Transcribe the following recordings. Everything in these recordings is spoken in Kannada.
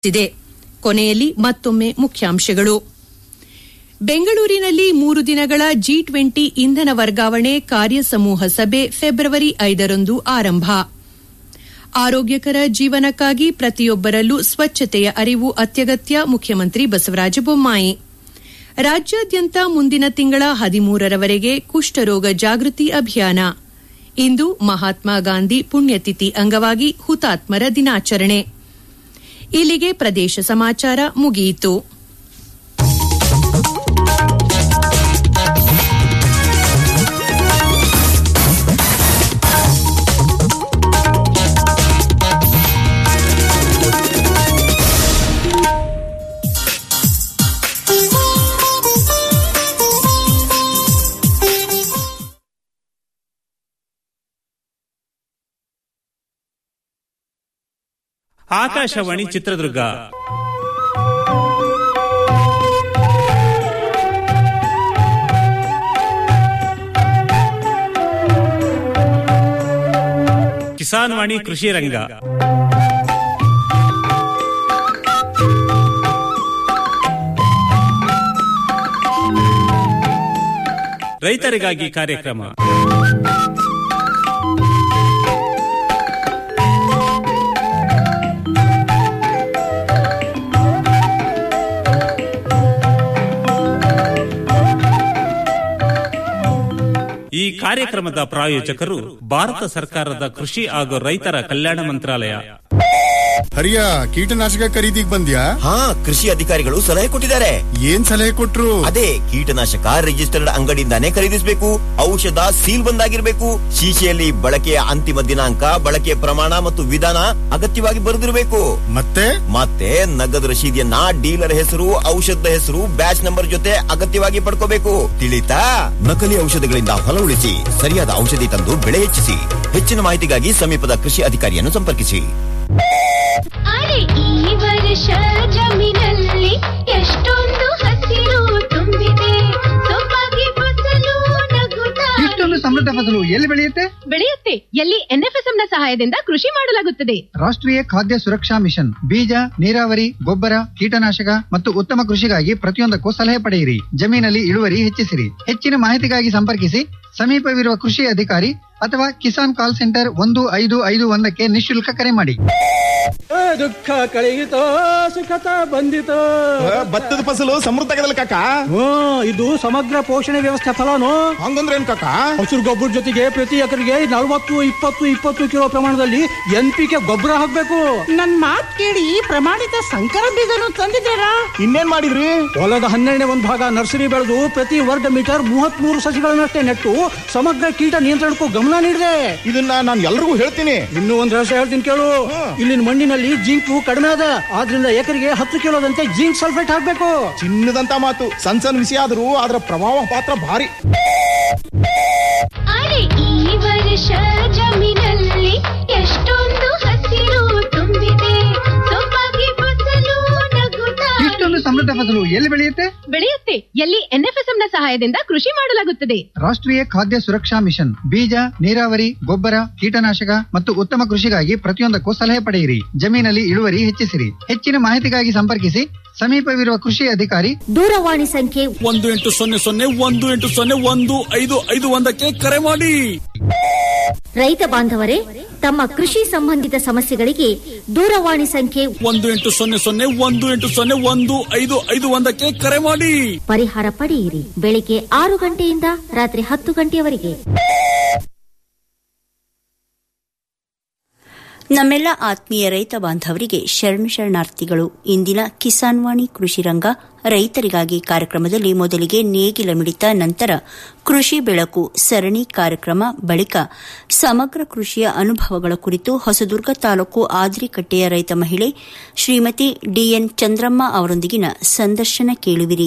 ಇದೆ ಕೊನೆಯಲ್ಲಿ ಮತ್ತೊಮ್ಮೆ ಮುಖ್ಯಾಂಶಗಳು ಬೆಂಗಳೂರಿನಲ್ಲಿ ಮೂರು ದಿನಗಳ ಜಿ ಟ್ವೆಂಟಿ ಇಂಧನ ವರ್ಗಾವಣೆ ಕಾರ್ಯಸಮೂಹ ಸಭೆ ಫೆಬ್ರವರಿ ಐದರಂದು ಆರಂಭ ಆರೋಗ್ಯಕರ ಜೀವನಕ್ಕಾಗಿ ಪ್ರತಿಯೊಬ್ಬರಲ್ಲೂ ಸ್ವಚ್ಛತೆಯ ಅರಿವು ಅತ್ಯಗತ್ಯ ಮುಖ್ಯಮಂತ್ರಿ ಬಸವರಾಜ ಬೊಮ್ಮಾಯಿ ರಾಜ್ಯಾದ್ಯಂತ ಮುಂದಿನ ತಿಂಗಳ ಹದಿಮೂರರವರೆಗೆ ಕುಷ್ಠರೋಗ ಜಾಗೃತಿ ಅಭಿಯಾನ ಇಂದು ಮಹಾತ್ಮ ಗಾಂಧಿ ಪುಣ್ಯತಿಥಿ ಅಂಗವಾಗಿ ಹುತಾತ್ಮರ ದಿನಾಚರಣೆ ಇಲ್ಲಿಗೆ ಪ್ರದೇಶ ಸಮಾಚಾರ ಮುಗಿಯಿತು ಆಕಾಶವಾಣಿ ಚಿತ್ರದುರ್ಗ ಕಿಸಾನ್ ವಾಣಿ ಕೃಷಿ ರಂಗ ರೈತರಿಗಾಗಿ ಕಾರ್ಯಕ್ರಮ ಈ ಕಾರ್ಯಕ್ರಮದ ಪ್ರಾಯೋಜಕರು ಭಾರತ ಸರ್ಕಾರದ ಕೃಷಿ ಹಾಗೂ ರೈತರ ಕಲ್ಯಾಣ ಮಂತ್ರಾಲಯ ಹರಿಯ ಕೀಟನಾಶಕ ಖರೀದಿಗ್ ಬಂದ್ಯಾ ಹಾ ಕೃಷಿ ಅಧಿಕಾರಿಗಳು ಸಲಹೆ ಕೊಟ್ಟಿದ್ದಾರೆ ಏನ್ ಸಲಹೆ ಕೊಟ್ರು ಅದೇ ಕೀಟನಾಶಕ ರಿಜಿಸ್ಟರ್ಡ್ ಅಂಗಡಿಯಿಂದಾನೇ ಖರೀದಿಸಬೇಕು ಔಷಧ ಸೀಲ್ ಬಂದಾಗಿರ್ಬೇಕು ಶೀಶೆಯಲ್ಲಿ ಬಳಕೆಯ ಅಂತಿಮ ದಿನಾಂಕ ಬಳಕೆಯ ಪ್ರಮಾಣ ಮತ್ತು ವಿಧಾನ ಅಗತ್ಯವಾಗಿ ಬರೆದಿರಬೇಕು ಮತ್ತೆ ಮತ್ತೆ ನಗದು ರಶೀದಿಯನ್ನ ಡೀಲರ್ ಹೆಸರು ಔಷಧದ ಹೆಸರು ಬ್ಯಾಚ್ ನಂಬರ್ ಜೊತೆ ಅಗತ್ಯವಾಗಿ ಪಡ್ಕೋಬೇಕು ತಿಳಿತಾ ನಕಲಿ ಔಷಧಗಳಿಂದ ಹೊಲ ಉಳಿಸಿ ಸರಿಯಾದ ಔಷಧಿ ತಂದು ಬೆಳೆ ಹೆಚ್ಚಿಸಿ ಹೆಚ್ಚಿನ ಮಾಹಿತಿಗಾಗಿ ಸಮೀಪದ ಕೃಷಿ ಅಧಿಕಾರಿಯನ್ನು ಸಂಪರ್ಕಿಸಿ ಅರೆ ಈ ವರ್ಷ ಜಮೀನಲ್ಲಿ ಎಷ್ಟೊಂದು ಹಸಿರು ತುಂಬಿದೆ ಸೊಬಗೆ ಫಸಲು ನಗುತ್ತಾ ಇಷ್ಟೊಂದು ಸಮೃದ್ಧ ಫಸಲು ಎಲ್ಲಿ ಬೆಳೆಯುತ್ತೆ ಬೆಳೆಯುತ್ತೆ ಎಲ್ಲಿ ಎನ್ಎಫ್ಎಸ್ಎಂ ನ ಸಹಾಯದಿಂದ ಕೃಷಿ ಮಾಡಲಾಗುತ್ತದೆ ರಾಷ್ಟ್ರೀಯ ಖಾದ್ಯ ಸುರಕ್ಷಾ ಮಿಷನ್ ಬೀಜ ನೀರಾವರಿ ಗೊಬ್ಬರ ಕೀಟನಾಶಕ ಮತ್ತು ಉತ್ತಮ ಕೃಷಿಗಾಗಿ ಪ್ರತಿಯೊಂದಕ್ಕೂ ಸಲಹೆ ಪಡೆಯಿರಿ ಜಮೀನಲ್ಲಿ ಇಳುವರಿ ಹೆಚ್ಚಿಸಿರಿ ಹೆಚ್ಚಿನ ಮಾಹಿತಿಗಾಗಿ ಸಂಪರ್ಕಿಸಿ ಸಮೀಪವಿರುವ ಕೃಷಿ ಅಧಿಕಾರಿ ಅಥವಾ ಕಿಸಾನ್ ಕಾಲ್ ಸೆಂಟರ್ ಒಂದು ಐದು ಐದು ಒಂದಕ್ಕೆ ನಿಶುಲ್ಕ ಕರೆ ಮಾಡಿ ದುಃಖ ಕಳೆಯಿತೋ ಸುಖತ ಬಂದಿತೋ ಭತ್ತದ ಫಸಲು ಸಮೃದ್ಧ ಆಗದಲ್ಲ ಕಾಕ ಹ್ಮ್ ಇದು ಸಮಗ್ರ ಪೋಷಣೆ ವ್ಯವಸ್ಥೆ ಫಲಾನು ಹಂಗಂದ್ರೆ ಏನ್ ಕಾಕ ಹಸಿರು ಗೊಬ್ಬರ ಜೊತೆಗೆ ಪ್ರತಿ ಎಕರೆಗೆ ನಲವತ್ತು ಇಪ್ಪತ್ತು ಇಪ್ಪತ್ತು ಕಿಲೋ ಪ್ರಮಾಣದಲ್ಲಿ ಎನ್ ಪಿ ಕೆ ಗೊಬ್ಬರ ಹಾಕ್ಬೇಕು ನನ್ ಮಾತ್ ಕೇಳಿ ಪ್ರಮಾಣಿತ ಸಂಕರ ಬೀಜನು ತಂದಿದ್ದೀರಾ ಇನ್ನೇನ್ ಮಾಡಿದ್ರಿ ಹೊಲದ ಹನ್ನೆರಡನೇ ಒಂದು ಭಾಗ ನರ್ಸರಿ ಬೆಳೆದು ಪ್ರತಿ ವರ್ಗ ಮೀಟರ್ ಮೂವತ್ತ್ ಮೂರು ಸಸಿಗಳನ್ನಷ್ಟೇ ನೆಟ್ಟು ಸಮಗ್ರ ಕೀಟ ನಿಯಂತ್ರಣಕ್ಕೂ ಗಮನ ನೀಡಿದೆ ಇದನ್ನ ನಾನು ಎಲ್ರಿಗೂ ಹೇಳ್ತೀನಿ ಇನ್ನೂ ಒಂದ್ ರಹಸ್ಯ ಹೇಳ್ತೀನಿ ಕೇಳು ಇಲ್ಲಿನ ಮಣ್ಣಿನಲ್ಲಿ ಜಿಂಕು ಕಡಿಮೆ ಅದ ಆದ್ರಿಂದ ಎಕರೆಗೆ ಹತ್ತು ಕಿಲೋದಂತೆ ಜಿಂಕ್ ಸಲ್ಫೇಟ್ ಹಾಕ್ಬೇಕು ಚಿನ್ನದಂತ ಮಾತು ಸಣ್ಣ ಸಣ್ಣ ವಿಷಯ ಆದ್ರೂ ಅದರ ಪ್ರಭಾವ ಪಾತ್ರ ಭಾರಿ ಅರೆ ಈ ವರ್ಷ ಜಮೀನಲ್ಲಿ ಎಷ್ಟೊಂದು ಹಸಿರು ತುಂಬಿದೆ ಸೊಬಗೆ ಫಸಲು ನಗುತ್ತಾ ಇಷ್ಟೊಂದು ಸಮೃದ್ಧ ಫಸಲು ಎಲ್ಲಿ ಬೆಳೆಯುತ್ತೆ ಬೆಳೆಯುತ್ತೆ ಎಲ್ಲಿ ಎನ್ಎಫ್ಎಸ್ಎಂ ನ ಸಹಾಯದಿಂದ ಕೃಷಿ ಮಾಡಲಾಗುತ್ತದೆ ರಾಷ್ಟ್ರೀಯ ಖಾದ್ಯ ಸುರಕ್ಷಾ ಮಿಷನ್ ಬೀಜ ನೀರಾವರಿ ಗೊಬ್ಬರ ಕೀಟನಾಶಕ ಮತ್ತು ಉತ್ತಮ ಕೃಷಿಗಾಗಿ ಪ್ರತಿಯೊಂದಕ್ಕೂ ಸಲಹೆ ಪಡೆಯಿರಿ ಜಮೀನಲ್ಲಿ ಇಳುವರಿ ಹೆಚ್ಚಿಸಿರಿ ಹೆಚ್ಚಿನ ಮಾಹಿತಿಗಾಗಿ ಸಂಪರ್ಕಿಸಿ ಸಮೀಪವಿರುವ ಕೃಷಿ ಅಧಿಕಾರಿ ದೂರವಾಣಿ ಸಂಖ್ಯೆ ಒಂದು ಎಂಟು ಸೊನ್ನೆ ಸೊನ್ನೆ ಒಂದು ಎಂಟು ಸೊನ್ನೆ ಒಂದು ಐದು ಐದು ಒಂದಕ್ಕೆ ಕರೆ ಮಾಡಿ ರೈತ ಬಾಂಧವರೇ ತಮ್ಮ ಕೃಷಿ ಸಂಬಂಧಿತ ಸಮಸ್ಯೆಗಳಿಗೆ ದೂರವಾಣಿ ಸಂಖ್ಯೆ ಒಂದು ಎಂಟು ಸೊನ್ನೆ ಸೊನ್ನೆ ಒಂದು ಎಂಟು ಸೊನ್ನೆ ಒಂದು ಐದು ಐದು ಒಂದಕ್ಕೆ ಕರೆ ಮಾಡಿ ಪರಿಹಾರ ಪಡೆಯಿರಿ ಬೆಳಿಗ್ಗೆ ಆರು ಗಂಟೆಯಿಂದ ರಾತ್ರಿ ಹತ್ತು ಗಂಟೆಯವರೆಗೆ ನಮ್ಮೆಲ್ಲ ಆತ್ಮೀಯ ರೈತ ಬಾಂಧವರಿಗೆ ಶರಣು ಶರಣಾರ್ಥಿಗಳು ಇಂದಿನ ಕಿಸಾನ್ ವಾಣಿ ಕೃಷಿ ರಂಗ ರೈತರಿಗಾಗಿ ಕಾರ್ಯಕ್ರಮದಲ್ಲಿ ಮೊದಲಿಗೆ ನೇಗಿಲ ಮಿಡಿತ ನಂತರ ಕೃಷಿ ಬೆಳಕು ಸರಣಿ ಕಾರ್ಯಕ್ರಮ ಬಳಿಕ ಸಮಗ್ರ ಕೃಷಿಯ ಅನುಭವಗಳ ಕುರಿತು ಹೊಸದುರ್ಗ ತಾಲೂಕು ಆದ್ರಿಕಟ್ಟೆಯ ರೈತ ಮಹಿಳೆ ಶ್ರೀಮತಿ ಡಿಎನ್ ಚಂದ್ರಮ್ಮ ಅವರೊಂದಿಗಿನ ಸಂದರ್ಶನ ಕೇಳುವಿರಿ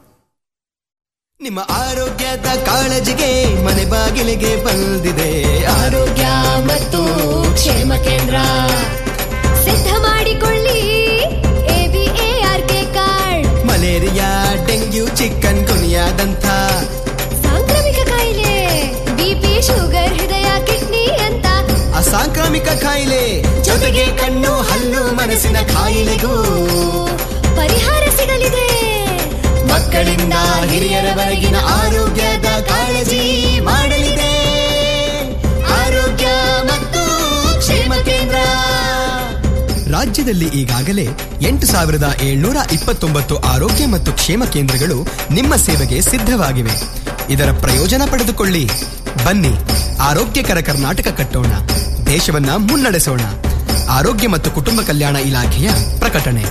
ನಿಮ್ಮ ಆರೋಗ್ಯದ ಕಾಳಜಿಗೆ ಮನೆ ಬಾಗಿಲಿಗೆ ಬಂದಿದೆ ಆರೋಗ್ಯ ಮತ್ತು ಕ್ಷೇಮ ಕೇಂದ್ರ ಸಿದ್ಧ ಮಾಡಿಕೊಳ್ಳಿ ಎಬಿಎಆರ್ಕೆ ಕಾರ್ಡ್ ಮಲೇರಿಯಾ ಡೆಂಗ್ಯೂ ಚಿಕನ್ ಗುನಿಯಾದಂಥ ಸಾಂಕ್ರಾಮಿಕ ಕಾಯಿಲೆ ಬಿಪಿ ಶುಗರ್ ಹೃದಯ ಕಿಡ್ನಿ ಅಂತ ಅಸಾಂಕ್ರಾಮಿಕ ಕಾಯಿಲೆ ಜೊತೆಗೆ ಕಣ್ಣು ಹಲ್ಲು ಮನಸ್ಸಿನ ಕಾಯಿಲೆಗೆ ಎಲ್ಲರಿಗೂ ಪರಿಹಾರ ಸಿಗಲಿದೆ ಮಕ್ಕಳಿಂದ ಹಿರಿಯರವರೆಗಿನ ಆರೋಗ್ಯದ ಕಾಳಜಿ ಮಾಡಲಿದೆ ಆರೋಗ್ಯ ಮತ್ತು ಕ್ಷೇಮ ಕೇಂದ್ರ ರಾಜ್ಯದಲ್ಲಿ ಈಗಾಗಲೇ ಎಂಟು ಸಾವಿರದ ಏಳ್ನೂರ ಇಪ್ಪತ್ತೊಂಬತ್ತು ಆರೋಗ್ಯ ಮತ್ತು ಕ್ಷೇಮ ಕೇಂದ್ರಗಳು ನಿಮ್ಮ ಸೇವೆಗೆ ಸಿದ್ಧವಾಗಿವೆ ಇದರ ಪ್ರಯೋಜನ ಪಡೆದುಕೊಳ್ಳಿ ಬನ್ನಿ ಆರೋಗ್ಯಕರ ಕರ್ನಾಟಕ ಕಟ್ಟೋಣ ದೇಶವನ್ನ ಮುನ್ನಡೆಸೋಣ ಆರೋಗ್ಯ ಮತ್ತು ಕುಟುಂಬ ಕಲ್ಯಾಣ ಇಲಾಖೆಯ ಪ್ರಕಟಣೆ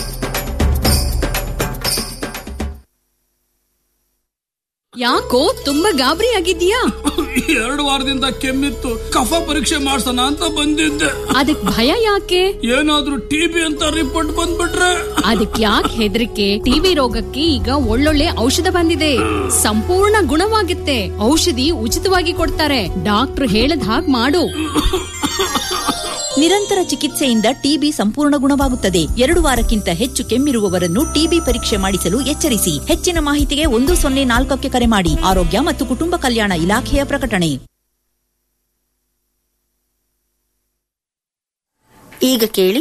ಯಾಕೋ ತುಂಬಾ ಗಾಬರಿ ಆಗಿದ್ಯಾ ಎರಡು ವಾರದಿಂದ ಕೆಮ್ಮಿತ್ತು ಕಫ ಪರೀಕ್ಷೆ ಮಾಡ್ಸೋಣ ಅಂತ ಬಂದಿದ್ದೆ ಅದಕ್ ಭಯ ಯಾಕೆ ಏನಾದ್ರೂ ಟಿಬಿ ಅಂತ ರಿಪೋರ್ಟ್ ಬಂದ್ಬಿಟ್ರೆ ಅದಕ್ ಯಾಕೆ ಹೆದರಿಕೆ ಟಿವಿ ರೋಗಕ್ಕೆ ಈಗ ಒಳ್ಳೊಳ್ಳೆ ಔಷಧ ಬಂದಿದೆ ಸಂಪೂರ್ಣ ಗುಣವಾಗುತ್ತೆ ಔಷಧಿ ಉಚಿತವಾಗಿ ಕೊಡ್ತಾರೆ ಡಾಕ್ಟರ್ ಹೇಳದ್ ಹಾಗ್ ಮಾಡು ನಿರಂತರ ಚಿಕಿತ್ಸೆಯಿಂದ ಟಿಬಿ ಸಂಪೂರ್ಣ ಗುಣವಾಗುತ್ತದೆ ಎರಡು ವಾರಕ್ಕಿಂತ ಹೆಚ್ಚು ಕೆಮ್ಮಿರುವವರನ್ನು ಟಿಬಿ ಪರೀಕ್ಷೆ ಮಾಡಿಸಲು ಎಚ್ಚರಿಸಿ ಹೆಚ್ಚಿನ ಮಾಹಿತಿಗೆ ಒಂದು ಸೊನ್ನೆ ನಾಲ್ಕಕ್ಕೆ ಕರೆ ಮಾಡಿ ಆರೋಗ್ಯ ಮತ್ತು ಕುಟುಂಬ ಕಲ್ಯಾಣ ಇಲಾಖೆಯ ಪ್ರಕಟಣೆ ಈಗ ಕೇಳಿ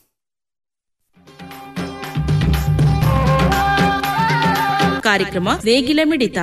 ಕಾರ್ಯಕ್ರಮ ನೇಗಿಲ ಮಿಡಿತ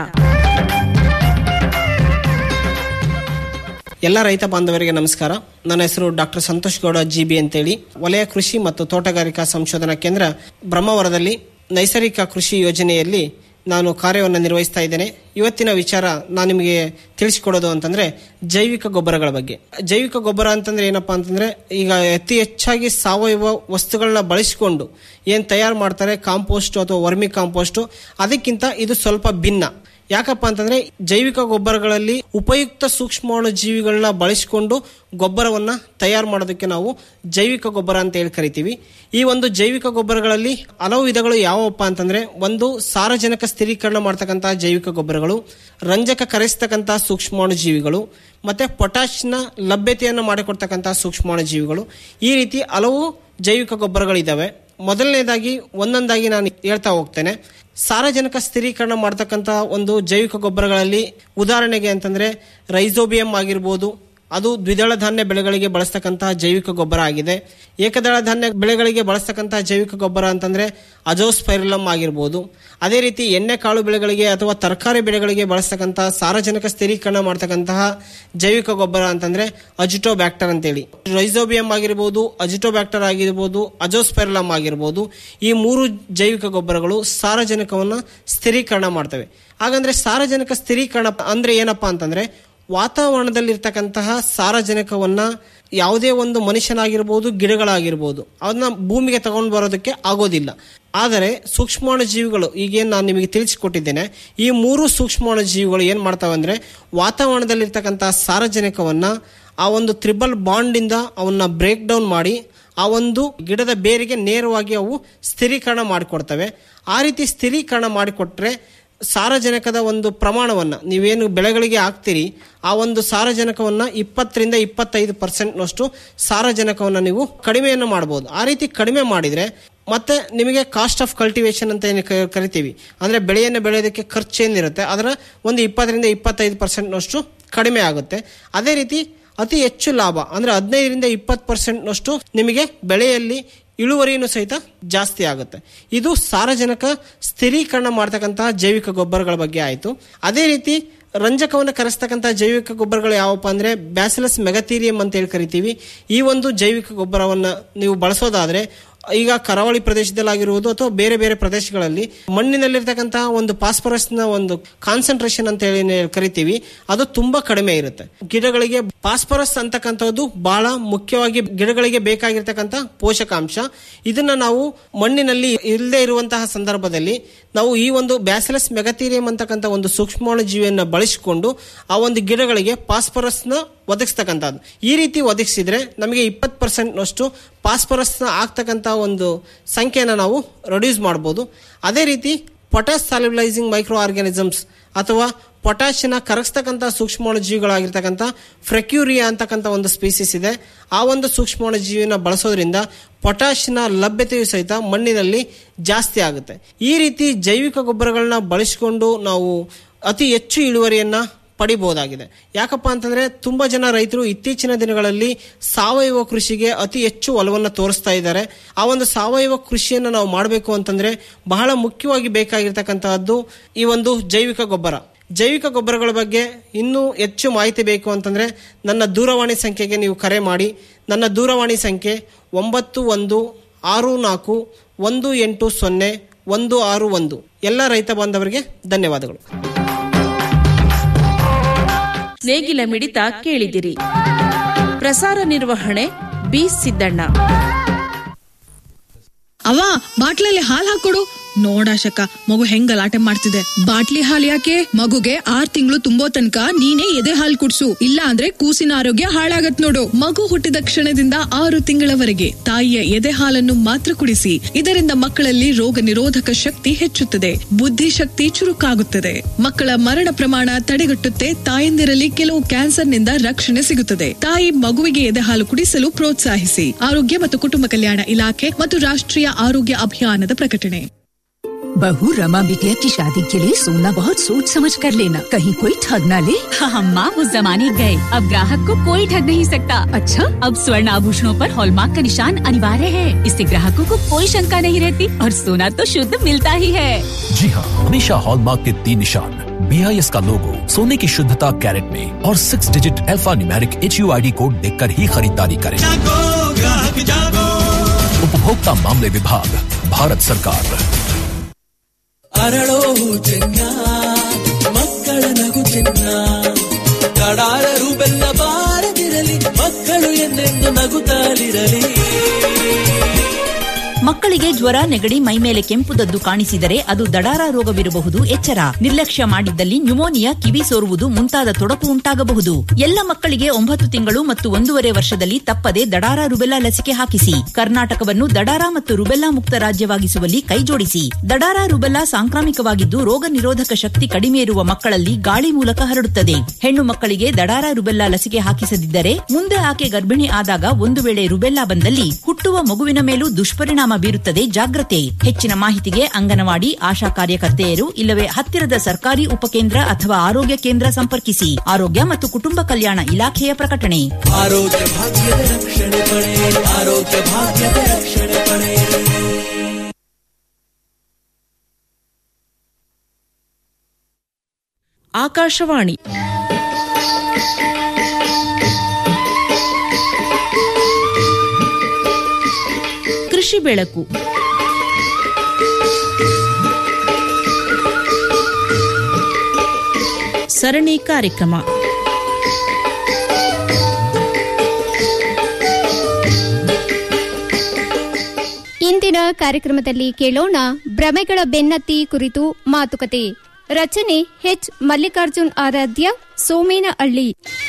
ಎಲ್ಲ ರೈತ ಬಾಂಧವರಿಗೆ ನಮಸ್ಕಾರ ನನ್ನ ಹೆಸರು doctor Santosh Gowda G B ಅಂತೇಳಿ ವಲಯ ಕೃಷಿ ಮತ್ತು ತೋಟಗಾರಿಕಾ ಸಂಶೋಧನಾ ಕೇಂದ್ರ ಬ್ರಹ್ಮವರದಲ್ಲಿ ನೈಸರ್ಗಿಕ ಕೃಷಿ ಯೋಜನೆಯಲ್ಲಿ ನಾನು ಕಾರ್ಯವನ್ನು ನಿರ್ವಹಿಸ್ತಾ ಇದ್ದೇನೆ ಇವತ್ತಿನ ವಿಚಾರ ನಾನು ನಿಮಗೆ ತಿಳಿಸಿಕೊಡೋದು ಅಂತಂದ್ರೆ ಜೈವಿಕ ಗೊಬ್ಬರಗಳ ಬಗ್ಗೆ ಜೈವಿಕ ಗೊಬ್ಬರ ಅಂತಂದ್ರೆ ಏನಪ್ಪಾ ಅಂತಂದ್ರೆ ಈಗ ಅತಿ ಹೆಚ್ಚಾಗಿ ಸಾವಯವ ವಸ್ತುಗಳನ್ನ ಬಳಸಿಕೊಂಡು ಏನು ತಯಾರು ಮಾಡ್ತಾರೆ ಕಾಂಪೋಸ್ಟ್ ಅಥವಾ ವರ್ಮಿ ಕಾಂಪೋಸ್ಟ್ ಅದಕ್ಕಿಂತ ಇದು ಸ್ವಲ್ಪ ಭಿನ್ನ ಯಾಕಪ್ಪ ಅಂತಂದ್ರೆ ಜೈವಿಕ ಗೊಬ್ಬರಗಳಲ್ಲಿ ಉಪಯುಕ್ತ ಸೂಕ್ಷ್ಮಾಣು ಜೀವಿಗಳನ್ನ ಬಳಸಿಕೊಂಡು ಗೊಬ್ಬರವನ್ನ ತಯಾರು ಮಾಡೋದಕ್ಕೆ ನಾವು ಜೈವಿಕ ಗೊಬ್ಬರ ಅಂತ ಹೇಳಿ ಕರಿತೀವಿ ಈ ಒಂದು ಜೈವಿಕ ಗೊಬ್ಬರಗಳಲ್ಲಿ ಹಲವು ವಿಧಗಳು ಯಾವಪ್ಪ ಅಂತಂದ್ರೆ ಒಂದು ಸಾರಜನಕ ಸ್ಥಿರೀಕರಣ ಮಾಡ್ತಕ್ಕಂತಹ ಜೈವಿಕ ಗೊಬ್ಬರಗಳು ರಂಜಕ ಕರೆಸ್ತಕ್ಕಂತಹ ಸೂಕ್ಷ್ಮಾಣು ಜೀವಿಗಳು ಮತ್ತೆ ಪೊಟ್ಯಾಶ್ನ ಲಭ್ಯತೆಯನ್ನು ಮಾಡಿಕೊಡ್ತಕ್ಕಂತಹ ಸೂಕ್ಷ್ಮಾಣು ಜೀವಿಗಳು ಈ ರೀತಿ ಹಲವು ಜೈವಿಕ ಗೊಬ್ಬರಗಳಿದ್ದಾವೆ ಮೊದಲನೇದಾಗಿ ಒಂದೊಂದಾಗಿ ನಾನು ಹೇಳ್ತಾ ಹೋಗ್ತೇನೆ ಸಾರಜನಕ ಸ್ಥಿರೀಕರಣ ಮಾಡ್ತಕ್ಕಂಥ ಒಂದು ಜೈವಿಕ ಗೊಬ್ಬರಗಳಲ್ಲಿ ಉದಾಹರಣೆಗೆ ಅಂತಂದ್ರೆ ರೈಸೋಬಿಯಂ ಆಗಿರ್ಬೋದು ಅದು ದ್ವಿದಳ ಧಾನ್ಯ ಬೆಳೆಗಳಿಗೆ ಬಳಸ್ತಕ್ಕಂತಹ ಜೈವಿಕ ಗೊಬ್ಬರ ಆಗಿದೆ ಏಕದಳ ಧಾನ್ಯ ಬೆಳೆಗಳಿಗೆ ಬಳಸ್ತಕ್ಕಂತಹ ಜೈವಿಕ ಗೊಬ್ಬರ ಅಂತಂದ್ರೆ ಅಜೋಸ್ಪೈರಲಮ್ ಆಗಿರ್ಬೋದು ಅದೇ ರೀತಿ ಎಣ್ಣೆ ಕಾಳು ಬೆಳೆಗಳಿಗೆ ಅಥವಾ ತರಕಾರಿ ಬೆಳೆಗಳಿಗೆ ಬಳಸ್ತಕ್ಕಂತಹ ಸಾರಜನಕ ಸ್ಥಿರೀಕರಣ ಮಾಡ್ತಕ್ಕಂತಹ ಜೈವಿಕ ಗೊಬ್ಬರ ಅಂತಂದ್ರೆ ಅಜಿಟೋಬ್ಯಾಕ್ಟರ್ ಅಂತೇಳಿ ರೈಸೋಬಿಯಂ ಆಗಿರ್ಬೋದು ಅಜಿಟೋಬ್ಯಾಕ್ಟರ್ ಆಗಿರ್ಬೋದು ಅಜೋಸ್ಪೈರಲಮ್ ಆಗಿರ್ಬೋದು ಈ ಮೂರು ಜೈವಿಕ ಗೊಬ್ಬರಗಳು ಸಾರಜನಕವನ್ನು ಸ್ಥಿರೀಕರಣ ಮಾಡ್ತವೆ ಹಾಗಂದ್ರೆ ಸಾರಜನಕ ಸ್ಥಿರೀಕರಣ ಅಂದ್ರೆ ಏನಪ್ಪಾ ಅಂತಂದ್ರೆ ವಾತಾವರಣದಲ್ಲಿರ್ತಕ್ಕಂತಹ ಸಾರಜನಕವನ್ನ ಯಾವುದೇ ಒಂದು ಮನುಷ್ಯನಾಗಿರ್ಬೋದು ಗಿಡಗಳಾಗಿರ್ಬೋದು ಅದನ್ನ ಭೂಮಿಗೆ ತಗೊಂಡು ಬರೋದಕ್ಕೆ ಆಗೋದಿಲ್ಲ ಆದರೆ ಸೂಕ್ಷ್ಮಾಣು ಜೀವಿಗಳು ಈಗೇನು ನಾನು ನಿಮಗೆ ತಿಳಿಸಿಕೊಟ್ಟಿದ್ದೇನೆ ಈ ಮೂರು ಸೂಕ್ಷ್ಮಾಣು ಜೀವಿಗಳು ಏನು ಮಾಡ್ತಾವೆ ಅಂದರೆ ವಾತಾವರಣದಲ್ಲಿರ್ತಕ್ಕಂತಹ ಸಾರಜನಕವನ್ನ ಆ ಒಂದು ತ್ರಿಬಲ್ ಬಾಂಡಿಂದ ಅವನ್ನ ಬ್ರೇಕ್ ಡೌನ್ ಮಾಡಿ ಆ ಒಂದು ಗಿಡದ ಬೇರಿಗೆ ನೇರವಾಗಿ ಅವು ಸ್ಥಿರೀಕರಣ ಮಾಡಿಕೊಡ್ತವೆ ಆ ರೀತಿ ಸ್ಥಿರೀಕರಣ ಮಾಡಿಕೊಟ್ರೆ ಸಾರಜನಕದ ಒಂದು ಪ್ರಮಾಣವನ್ನು ನೀವೇನು ಬೆಳೆಗಳಿಗೆ ಹಾಕ್ತೀರಿ ಆ ಒಂದು ಸಾರಜನಕವನ್ನು ಇಪ್ಪತ್ತರಿಂದ ಇಪ್ಪತ್ತೈದು ಪರ್ಸೆಂಟ್ನಷ್ಟು ಸಾರಜನಕವನ್ನು ನೀವು ಕಡಿಮೆಯನ್ನು ಮಾಡ್ಬೋದು ಆ ರೀತಿ ಕಡಿಮೆ ಮಾಡಿದರೆ ಮತ್ತೆ ನಿಮಗೆ ಕಾಸ್ಟ್ ಆಫ್ ಕಲ್ಟಿವೇಶನ್ ಅಂತ ಏನು ಕ- ಕರಿತೀವಿ ಅಂದರೆ ಬೆಳೆಯನ್ನು ಬೆಳೆಯೋದಕ್ಕೆ ಖರ್ಚು ಏನಿರುತ್ತೆ ಅದರ ಒಂದು ಇಪ್ಪತ್ತರಿಂದ ಇಪ್ಪತ್ತೈದು ಪರ್ಸೆಂಟ್ನಷ್ಟು ಕಡಿಮೆ ಆಗುತ್ತೆ ಅದೇ ರೀತಿ ಅತಿ ಹೆಚ್ಚು ಲಾಭ ಅಂದರೆ ಹದಿನೈದರಿಂದ ಇಪ್ಪತ್ತು ಪರ್ಸೆಂಟ್ನಷ್ಟು ನಿಮಗೆ ಬೆಳೆಯಲ್ಲಿ ಇಳುವರಿಯನ್ನು ಸಹಿತ ಜಾಸ್ತಿ ಆಗುತ್ತೆ ಇದು ಸಾರಜನಕ ಸ್ಥಿರೀಕರಣ ಮಾಡ್ತಕ್ಕಂತಹ ಜೈವಿಕ ಗೊಬ್ಬರಗಳ ಬಗ್ಗೆ ಆಯಿತು ಅದೇ ರೀತಿ ರಂಜಕವನ್ನು ಕರೆಸ್ತಕ್ಕಂಥ ಜೈವಿಕ ಗೊಬ್ಬರಗಳು ಯಾವಪ್ಪ ಅಂದರೆ ಬ್ಯಾಸಿಲಸ್ ಮೆಗತೀರಿಯಂ ಅಂತ ಹೇಳಿ ಕರಿತೀವಿ ಈ ಒಂದು ಜೈವಿಕ ಗೊಬ್ಬರವನ್ನು ನೀವು ಬಳಸೋದಾದ್ರೆ ಈಗ ಕರಾವಳಿ ಪ್ರದೇಶದಲ್ಲಾಗಿರುವುದು ಅಥವಾ ಬೇರೆ ಬೇರೆ ಪ್ರದೇಶಗಳಲ್ಲಿ ಮಣ್ಣಿನಲ್ಲಿರ್ತಕ್ಕಂತಹ ಒಂದು ಫಾಸ್ಫರಸ್ನ ಒಂದು ಕಾನ್ಸಂಟ್ರೇಷನ್ ಅಂತ ಹೇಳಿ ನಾವು ಕರಿತೀವಿ ಅದು ತುಂಬಾ ಕಡಿಮೆ ಇರುತ್ತೆ ಗಿಡಗಳಿಗೆ ಫಾಸ್ಫರಸ್ ಅಂತಕ್ಕಂಥದ್ದು ಬಹಳ ಮುಖ್ಯವಾಗಿ ಗಿಡಗಳಿಗೆ ಬೇಕಾಗಿರ್ತಕ್ಕಂಥ ಪೋಷಕಾಂಶ ಇದನ್ನ ನಾವು ಮಣ್ಣಿನಲ್ಲಿ ಇಲ್ಲದೆ ಇರುವಂತಹ ಸಂದರ್ಭದಲ್ಲಿ ನಾವು ಈ ಒಂದು ಬ್ಯಾಸಿಲಸ್ ಮೆಗತೀರಿಯಂ ಅಂತಕ್ಕಂಥ ಒಂದು ಸೂಕ್ಷ್ಮಾಣು ಜೀವಿಯನ್ನು ಬಳಸಿಕೊಂಡು ಆ ಒಂದು ಗಿಡಗಳಿಗೆ ಫಾಸ್ಫರಸ್ನ ಒದಗಿಸ್ತಕ್ಕಂಥದ್ದು ಈ ರೀತಿ ಒದಗಿಸಿದ್ರೆ ನಮಗೆ ಇಪ್ಪತ್ತು ಪರ್ಸೆಂಟ್ನಷ್ಟು ಫಾಸ್ಫರಸ್ನ ಆಗ್ತಕ್ಕಂಥ ಒಂದು ಸಂಖ್ಯೆಯನ್ನು ನಾವು ರೆಡ್ಯೂಸ್ ಮಾಡ್ಬೋದು ಅದೇ ರೀತಿ ಪೊಟ್ಯಾಸ್ ಸಾಲ್ಯುಲೈಸಿಂಗ್ ಮೈಕ್ರೋ ಆರ್ಗ್ಯಾನಿಸಮ್ಸ್ ಅಥವಾ ಪೊಟ್ಯಾಷಿಯನ್ನ ಕರಗಿಸ್ತಕ್ಕಂಥ ಸೂಕ್ಷ್ಮಾಣು ಜೀವಿಗಳಾಗಿರ್ತಕ್ಕಂಥ ಫ್ರೆಕ್ಯೂರಿಯಾ ಅಂತಕ್ಕಂಥ ಒಂದು ಸ್ಪೀಸಿಸ್ ಇದೆ ಆ ಒಂದು ಸೂಕ್ಷ್ಮಾಣು ಜೀವಿನ ಬಳಸೋದ್ರಿಂದ ಪೊಟ್ಯಾಷಿಯನ ಲಭ್ಯತೆಯು ಸಹಿತ ಮಣ್ಣಿನಲ್ಲಿ ಜಾಸ್ತಿ ಆಗುತ್ತೆ ಈ ರೀತಿ ಜೈವಿಕ ಗೊಬ್ಬರಗಳನ್ನ ಬಳಸಿಕೊಂಡು ನಾವು ಅತಿ ಹೆಚ್ಚು ಇಳುವರಿಯನ್ನ ಪಡಿಬಹುದಾಗಿದೆ ಯಾಕಪ್ಪ ಅಂತಂದ್ರೆ ತುಂಬಾ ಜನ ರೈತರು ಇತ್ತೀಚಿನ ದಿನಗಳಲ್ಲಿ ಸಾವಯವ ಕೃಷಿಗೆ ಅತಿ ಹೆಚ್ಚು ಒಲವನ್ನು ತೋರಿಸ್ತಾ ಇದ್ದಾರೆ ಆ ಒಂದು ಸಾವಯವ ಕೃಷಿಯನ್ನು ನಾವು ಮಾಡಬೇಕು ಅಂತಂದ್ರೆ ಬಹಳ ಮುಖ್ಯವಾಗಿ ಬೇಕಾಗಿರ್ತಕ್ಕಂತಹದ್ದು ಈ ಒಂದು ಜೈವಿಕ ಗೊಬ್ಬರ ಜೈವಿಕ ಗೊಬ್ಬರಗಳ ಬಗ್ಗೆ ಇನ್ನೂ ಹೆಚ್ಚು ಮಾಹಿತಿ ಬೇಕು ಅಂತಂದ್ರೆ ನನ್ನ ದೂರವಾಣಿ ಸಂಖ್ಯೆಗೆ ನೀವು ಕರೆ ಮಾಡಿ ನನ್ನ ದೂರವಾಣಿ ಸಂಖ್ಯೆ ಒಂಬತ್ತು ಒಂದು ಆರು ನಾಲ್ಕು ಒಂದು ಎಂಟು ಸೊನ್ನೆ ಒಂದು ಆರು ಒಂದು ಎಲ್ಲ ರೈತ ಬಾಂಧವರಿಗೆ ಧನ್ಯವಾದಗಳು ನೇಗಿಲ ಮಿಡಿತ ಕೇಳಿದಿರಿ ಪ್ರಸಾರ ನಿರ್ವಹಣೆ ಬಿ ಸಿದ್ದಣ್ಣ ಅವ ಬಾಟ್ಲಲ್ಲಿ ಹಾಲ್ ಹಾಕೊಡು ನೋಡಾಶಕ ಮಗು ಹೆಂಗ್ ಗಲಾಟೆ ಮಾಡ್ತಿದೆ ಬಾಟ್ಲಿ ಹಾಲ್ ಯಾಕೆ ಮಗುಗೆ ಆರ್ ತಿಂಗಳು ತುಂಬೋ ತನಕ ನೀನೇ ಎದೆ ಹಾಲ್ ಕುಡ್ಸು ಇಲ್ಲ ಅಂದ್ರೆ ಕೂಸಿನ ಆರೋಗ್ಯ ಹಾಳಾಗತ್ ನೋಡು ಮಗು ಹುಟ್ಟಿದ ಕ್ಷಣದಿಂದ ಆರು ತಿಂಗಳವರೆಗೆ ತಾಯಿಯ ಎದೆ ಹಾಲನ್ನು ಮಾತ್ರ ಕುಡಿಸಿ ಇದರಿಂದ ಮಕ್ಕಳಲ್ಲಿ ರೋಗ ನಿರೋಧಕ ಶಕ್ತಿ ಹೆಚ್ಚುತ್ತದೆ ಬುದ್ಧಿಶಕ್ತಿ ಚುರುಕಾಗುತ್ತದೆ ಮಕ್ಕಳ ಮರಣ ಪ್ರಮಾಣ ತಡೆಗಟ್ಟುತ್ತೆ ತಾಯಂದಿರಲ್ಲಿ ಕೆಲವು ಕ್ಯಾನ್ಸರ್ನಿಂದ ರಕ್ಷಣೆ ಸಿಗುತ್ತದೆ ತಾಯಿ ಮಗುವಿಗೆ ಎದೆ ಹಾಲು ಕುಡಿಸಲು ಪ್ರೋತ್ಸಾಹಿಸಿ ಆರೋಗ್ಯ ಮತ್ತು ಕುಟುಂಬ ಕಲ್ಯಾಣ ಇಲಾಖೆ ಮತ್ತು ರಾಷ್ಟ್ರೀಯ ಆರೋಗ್ಯ ಅಭಿಯಾನದ ಪ್ರಕಟಣೆ बहू रमा बिटिया की शादी के लिए सोना बहुत सोच समझ कर लेना कहीं कोई ठग ना ले हम माँ उस जमाने गए अब ग्राहक को कोई ठग नहीं सकता अच्छा अब स्वर्ण आभूषणों पर हॉलमार्क का निशान अनिवार्य है इससे ग्राहकों को कोई शंका नहीं रहती और सोना तो शुद्ध मिलता ही है जी हाँ हमेशा हॉलमार्क के तीन निशान बी आई एस का लोगो सोने की शुद्धता कैरेट में और six digit alphanumeric H U I D code देख कर ही खरीदारी करें उपभोक्ता मामले विभाग भारत सरकार ಅರಳೋ ಚೆನ್ನ ಮಕ್ಕಳ ನಗು ಚೆನ್ನ ಕಡಾರರು ಬೆಲ್ಲ ಬಾರದಿರಲಿ ಮಕ್ಕಳು ಎಂದೆಂದು ನಗುತ್ತಾಲಿರಲಿ ಮಕ್ಕಳಿಗೆ ಜ್ವರ ನೆಗಡಿ ಮೈಮೇಲೆ ಕೆಂಪುದದ್ದು ಕಾಣಿಸಿದರೆ ಅದು ದಡಾರ ರೋಗವಿರಬಹುದು ಎಚ್ಚರ ನಿರ್ಲಕ್ಷ್ಯ ಮಾಡಿದ್ದಲ್ಲಿ ನ್ಯುಮೋನಿಯಾ ಕಿವಿ ಸೋರುವುದು ಮುಂತಾದ ತೊಡಕು ಉಂಟಾಗಬಹುದು ಎಲ್ಲ ಮಕ್ಕಳಿಗೆ ಒಂಬತ್ತು ತಿಂಗಳು ಮತ್ತು ಒಂದೂವರೆ ವರ್ಷದಲ್ಲಿ ತಪ್ಪದೆ ದಡಾರ ರುಬೆಲ್ಲಾ ಲಸಿಕೆ ಹಾಕಿಸಿ ಕರ್ನಾಟಕವನ್ನು ದಡಾರ ಮತ್ತು ರುಬೆಲ್ಲಾ ಮುಕ್ತ ರಾಜ್ಯವಾಗಿಸುವಲ್ಲಿ ಕೈಜೋಡಿಸಿ ದಡಾರ ರುಬೆಲ್ಲಾ ಸಾಂಕ್ರಾಮಿಕವಾಗಿದ್ದು ರೋಗ ನಿರೋಧಕ ಶಕ್ತಿ ಕಡಿಮೆ ಇರುವ ಮಕ್ಕಳಲ್ಲಿ ಗಾಳಿ ಮೂಲಕ ಹರಡುತ್ತದೆ ಹೆಣ್ಣು ಮಕ್ಕಳಿಗೆ ದಡಾರ ರುಬೆಲ್ಲಾ ಲಸಿಕೆ ಹಾಕಿಸದಿದ್ದರೆ ಮುಂದೆ ಆಕೆ ಗರ್ಭಿಣಿ ಆದಾಗ ಒಂದು ವೇಳೆ ರುಬೆಲ್ಲಾ ಬಂದಲ್ಲಿ ಹುಟ್ಟುವ ಮಗುವಿನ ಮೇಲೂ ದುಷ್ಪರಿಣಾಮ ಬೀರುತ್ತದೆ ಜಾಗ್ರತೆ ಹೆಚ್ಚಿನ ಮಾಹಿತಿಗೆ ಅಂಗನವಾಡಿ ಆಶಾ ಕಾರ್ಯಕರ್ತೆಯರು ಇಲ್ಲವೇ ಹತ್ತಿರದ ಸರ್ಕಾರಿ ಉಪಕೇಂದ್ರ ಅಥವಾ ಆರೋಗ್ಯ ಕೇಂದ್ರ ಸಂಪರ್ಕಿಸಿ ಆರೋಗ್ಯ ಮತ್ತು ಕುಟುಂಬ ಕಲ್ಯಾಣ ಇಲಾಖೆಯ ಪ್ರಕಟಣೆ ಆರೋಗ್ಯ ಭಾಗ್ಯದ ರಕ್ಷಣೆ ಪಡೆ ಆರೋಗ್ಯ ಭಾಗ್ಯದ ರಕ್ಷಣೆ ಪಡೆ ಆಕಾಶವಾಣಿ ಕೃಷಿ ಬೆಳಕು ಸರಣಿ ಕಾರ್ಯಕ್ರಮ ಇಂದಿನ ಕಾರ್ಯಕ್ರಮದಲ್ಲಿ ಕೇಳೋಣ ಭ್ರಮೆಗಳ ಬೆನ್ನತ್ತಿ ಕುರಿತು ಮಾತುಕತೆ ರಚನೆ ಎಚ್ ಮಲ್ಲಿಕಾರ್ಜುನ್ ಆರಾಧ್ಯ ಸೋಮೇನಹಳ್ಳಿ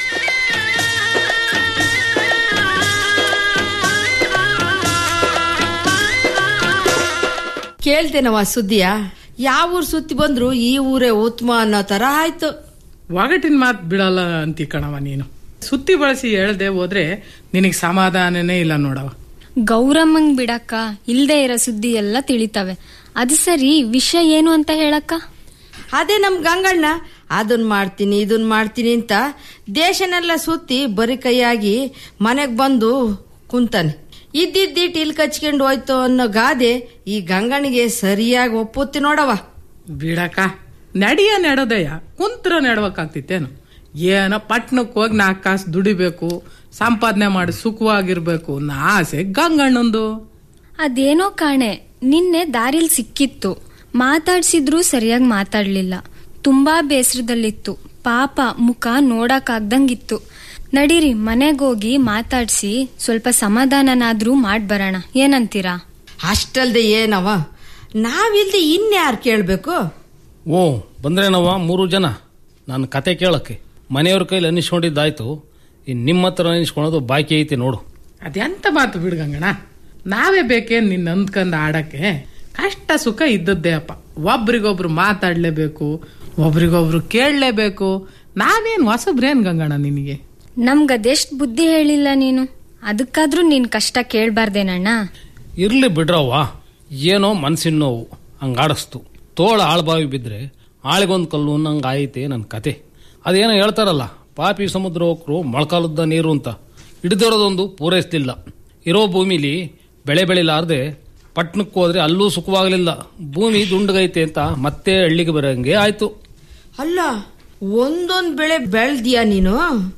ಕೇಳ್ತೇನವ ಸುದ್ದಿಯ ಯಾವ ಊರ್ ಸುತ್ತಿ ಬಂದ್ರು ಈ ಊರೇ ಉತ್ತಮ ಅನ್ನೋ ತರ ಆಯ್ತು ಒಗಟಿನ ಮಾತು ಬಿಡಲ್ಲ ಅಂತಿ ಕಣವ ನೀನು ಸುತ್ತಿ ಬಳಸಿ ಹೇಳ್ದೆ ಹೋದ್ರೆ ನಿನಗೆ ಸಮಾಧಾನನೇ ಇಲ್ಲ ನೋಡವ ಗೌರಮ್ಮಂಗ್ ಬಿಡಕ್ಕ ಇಲ್ದೇ ಇರೋ ಸುದ್ದಿ ಎಲ್ಲ ತಿಳಿತವೆ ಅದು ಸರಿ ವಿಷಯ ಏನು ಅಂತ ಹೇಳಕ್ಕ ಅದೇ ನಮ್ ಗಂಗಣ್ಣ ಅದನ್ ಮಾಡ್ತೀನಿ ಇದನ್ ಮಾಡ್ತೀನಿ ಅಂತ ದೇಶನೆಲ್ಲ ಸುತ್ತಿ ಬರಿ ಕೈಯಾಗಿ ಮನೆಗ್ ಬಂದು ಕುಂತಾನೆ ಇದ್ದಿದ್ದಿಟ್ಟು ಇಲ್ಲಿ ಕಚ್ಕೊಂಡು ಹೋಯ್ತು ಅನ್ನೋ ಗಾದೆ ಈ ಗಂಗಣ್ಣಿಗೆ ಸರಿಯಾಗಿ ಒಪ್ಪುತ್ತಿ ನೋಡವ ಬಿಡಕ ನಡಿಯ ನೆಡೋದಯ್ಯ ಕುಂತ್ರ ನೆಡ್ಬೇಕಾಗ್ತಿತ್ತೇನು ಏನೋ ಪಟ್ನಕ್ಕೆ ಹೋಗಿ ನಾಲ್ಕು ಕಾಸು ದುಡಿಬೇಕು ಸಂಪಾದನೆ ಮಾಡಿ ಸುಖವಾಗಿರ್ಬೇಕು ನಾ ಆಸೆ ಗಂಗಣ್ಣಂದು ಅದೇನೋ ಕಾಣೆ ನಿನ್ನೆ ದಾರಿಲ್ ಸಿಕ್ಕಿತ್ತು ಮಾತಾಡ್ಸಿದ್ರು ಸರಿಯಾಗಿ ಮಾತಾಡ್ಲಿಲ್ಲ ತುಂಬಾ ಬೇಸರದಲ್ಲಿತ್ತು ಪಾಪ ಮುಖ ನೋಡಕ್ಕಾಗ್ದಂಗಿತ್ತು ನಡೀರಿ ಮನೆಗೋಗಿ ಮಾತಾಡ್ಸಿ ಸ್ವಲ್ಪ ಸಮಾಧಾನನಾದ್ರೂ ಮಾಡ್ಬರೋಣ ಏನಂತೀರಾ ಅಷ್ಟಲ್ದೆ ಏನವ ನಾವಿಲ್ದೆ ಇನ್ಯಾರು ಕೇಳ್ಬೇಕು ಓ ಬಂದ್ರೇನವ್ವ ಮೂರು ಜನ ನನ್ನ ಕತೆ ಕೇಳಕ್ಕೆ ಮನೆಯವ್ರ ಕೈಲಿ ಅನ್ನಿಸ್ಕೊಂಡಿದ್ದಾಯ್ತು ಇನ್ನು ನಿಮ್ಮ ಹತ್ರ ಅನ್ನಿಸ್ಕೊಳೋದು ಬಾಕಿ ಐತಿ ನೋಡು ಅದೆಂತ ಮಾತು ಬಿಡ್ಗಂಗಣ ನಾವೇ ಬೇಕೇ ನಿನ್ನ ಅಂದ್ಕಂದು ಆಡಕ್ಕೆ ಕಷ್ಟ ಸುಖ ಇದ್ದದ್ದೇ ಅಪ್ಪ ಒಬ್ರಿಗೊಬ್ರು ಮಾತಾಡ್ಲೇಬೇಕು ಒಬ್ರಿಗೊಬ್ರು ಕೇಳಲೇಬೇಕು ನಾವೇನ್ ಹೊಸಬ್ರೇನ್ ಗಂಗಣ್ಣ ನಿನಗೆ ನಮ್ಗದೆಷ್ಟ್ ಬುದ್ಧಿ ಹೇಳಿಲ್ಲ ನೀನು ಅದಕ್ಕಾದ್ರೂ ನಿನ್ ಕಷ್ಟ ಕೇಳ್ಬಾರ್ದೇನಣ್ಣ ಇರ್ಲಿ ಬಿಡ್ರವ್ವ ಏನೋ ಮನ್ಸಿನ ನೋವು ಹಂಗಾಡಿಸ್ತು ತೋಳ ಆಳ್ಬಾವಿ ಬಿದ್ರೆ ಆಳಿಗೊಂದು ಕಲ್ಲು ಅನ್ನಂಗೆ ಆಯ್ತೆ ನನ್ನ ಕತೆ ಅದೇನೋ ಹೇಳ್ತಾರಲ್ಲ ಪಾಪಿ ಸಮುದ್ರ ಹೋಗ್ರು ಮೊಳಕಾಲದ ನೀರು ಅಂತ ಹಿಡಿದಿರೋದೊಂದು ಪೂರೈಸ್ಲಿಲ್ಲ ಇರೋ ಭೂಮಿಲಿ ಬೆಳೆ ಬೆಳಿಲಾರ್ದೆ ಪಟ್ಟಣಕ್ಕೆ ಹೋದ್ರೆ ಅಲ್ಲೂ ಸುಖವಾಗಲಿಲ್ಲ ಭೂಮಿ ದುಂಡಗೈತೆ ಅಂತ ಮತ್ತೆ ಹಳ್ಳಿಗೆ ಬರಂಗೆ ಆಯ್ತು ಅಲ್ಲ ಒಂದೊಂದ್ ಬೆಳೆ ಬೆಳ್ದಿಯಾ ನೀನು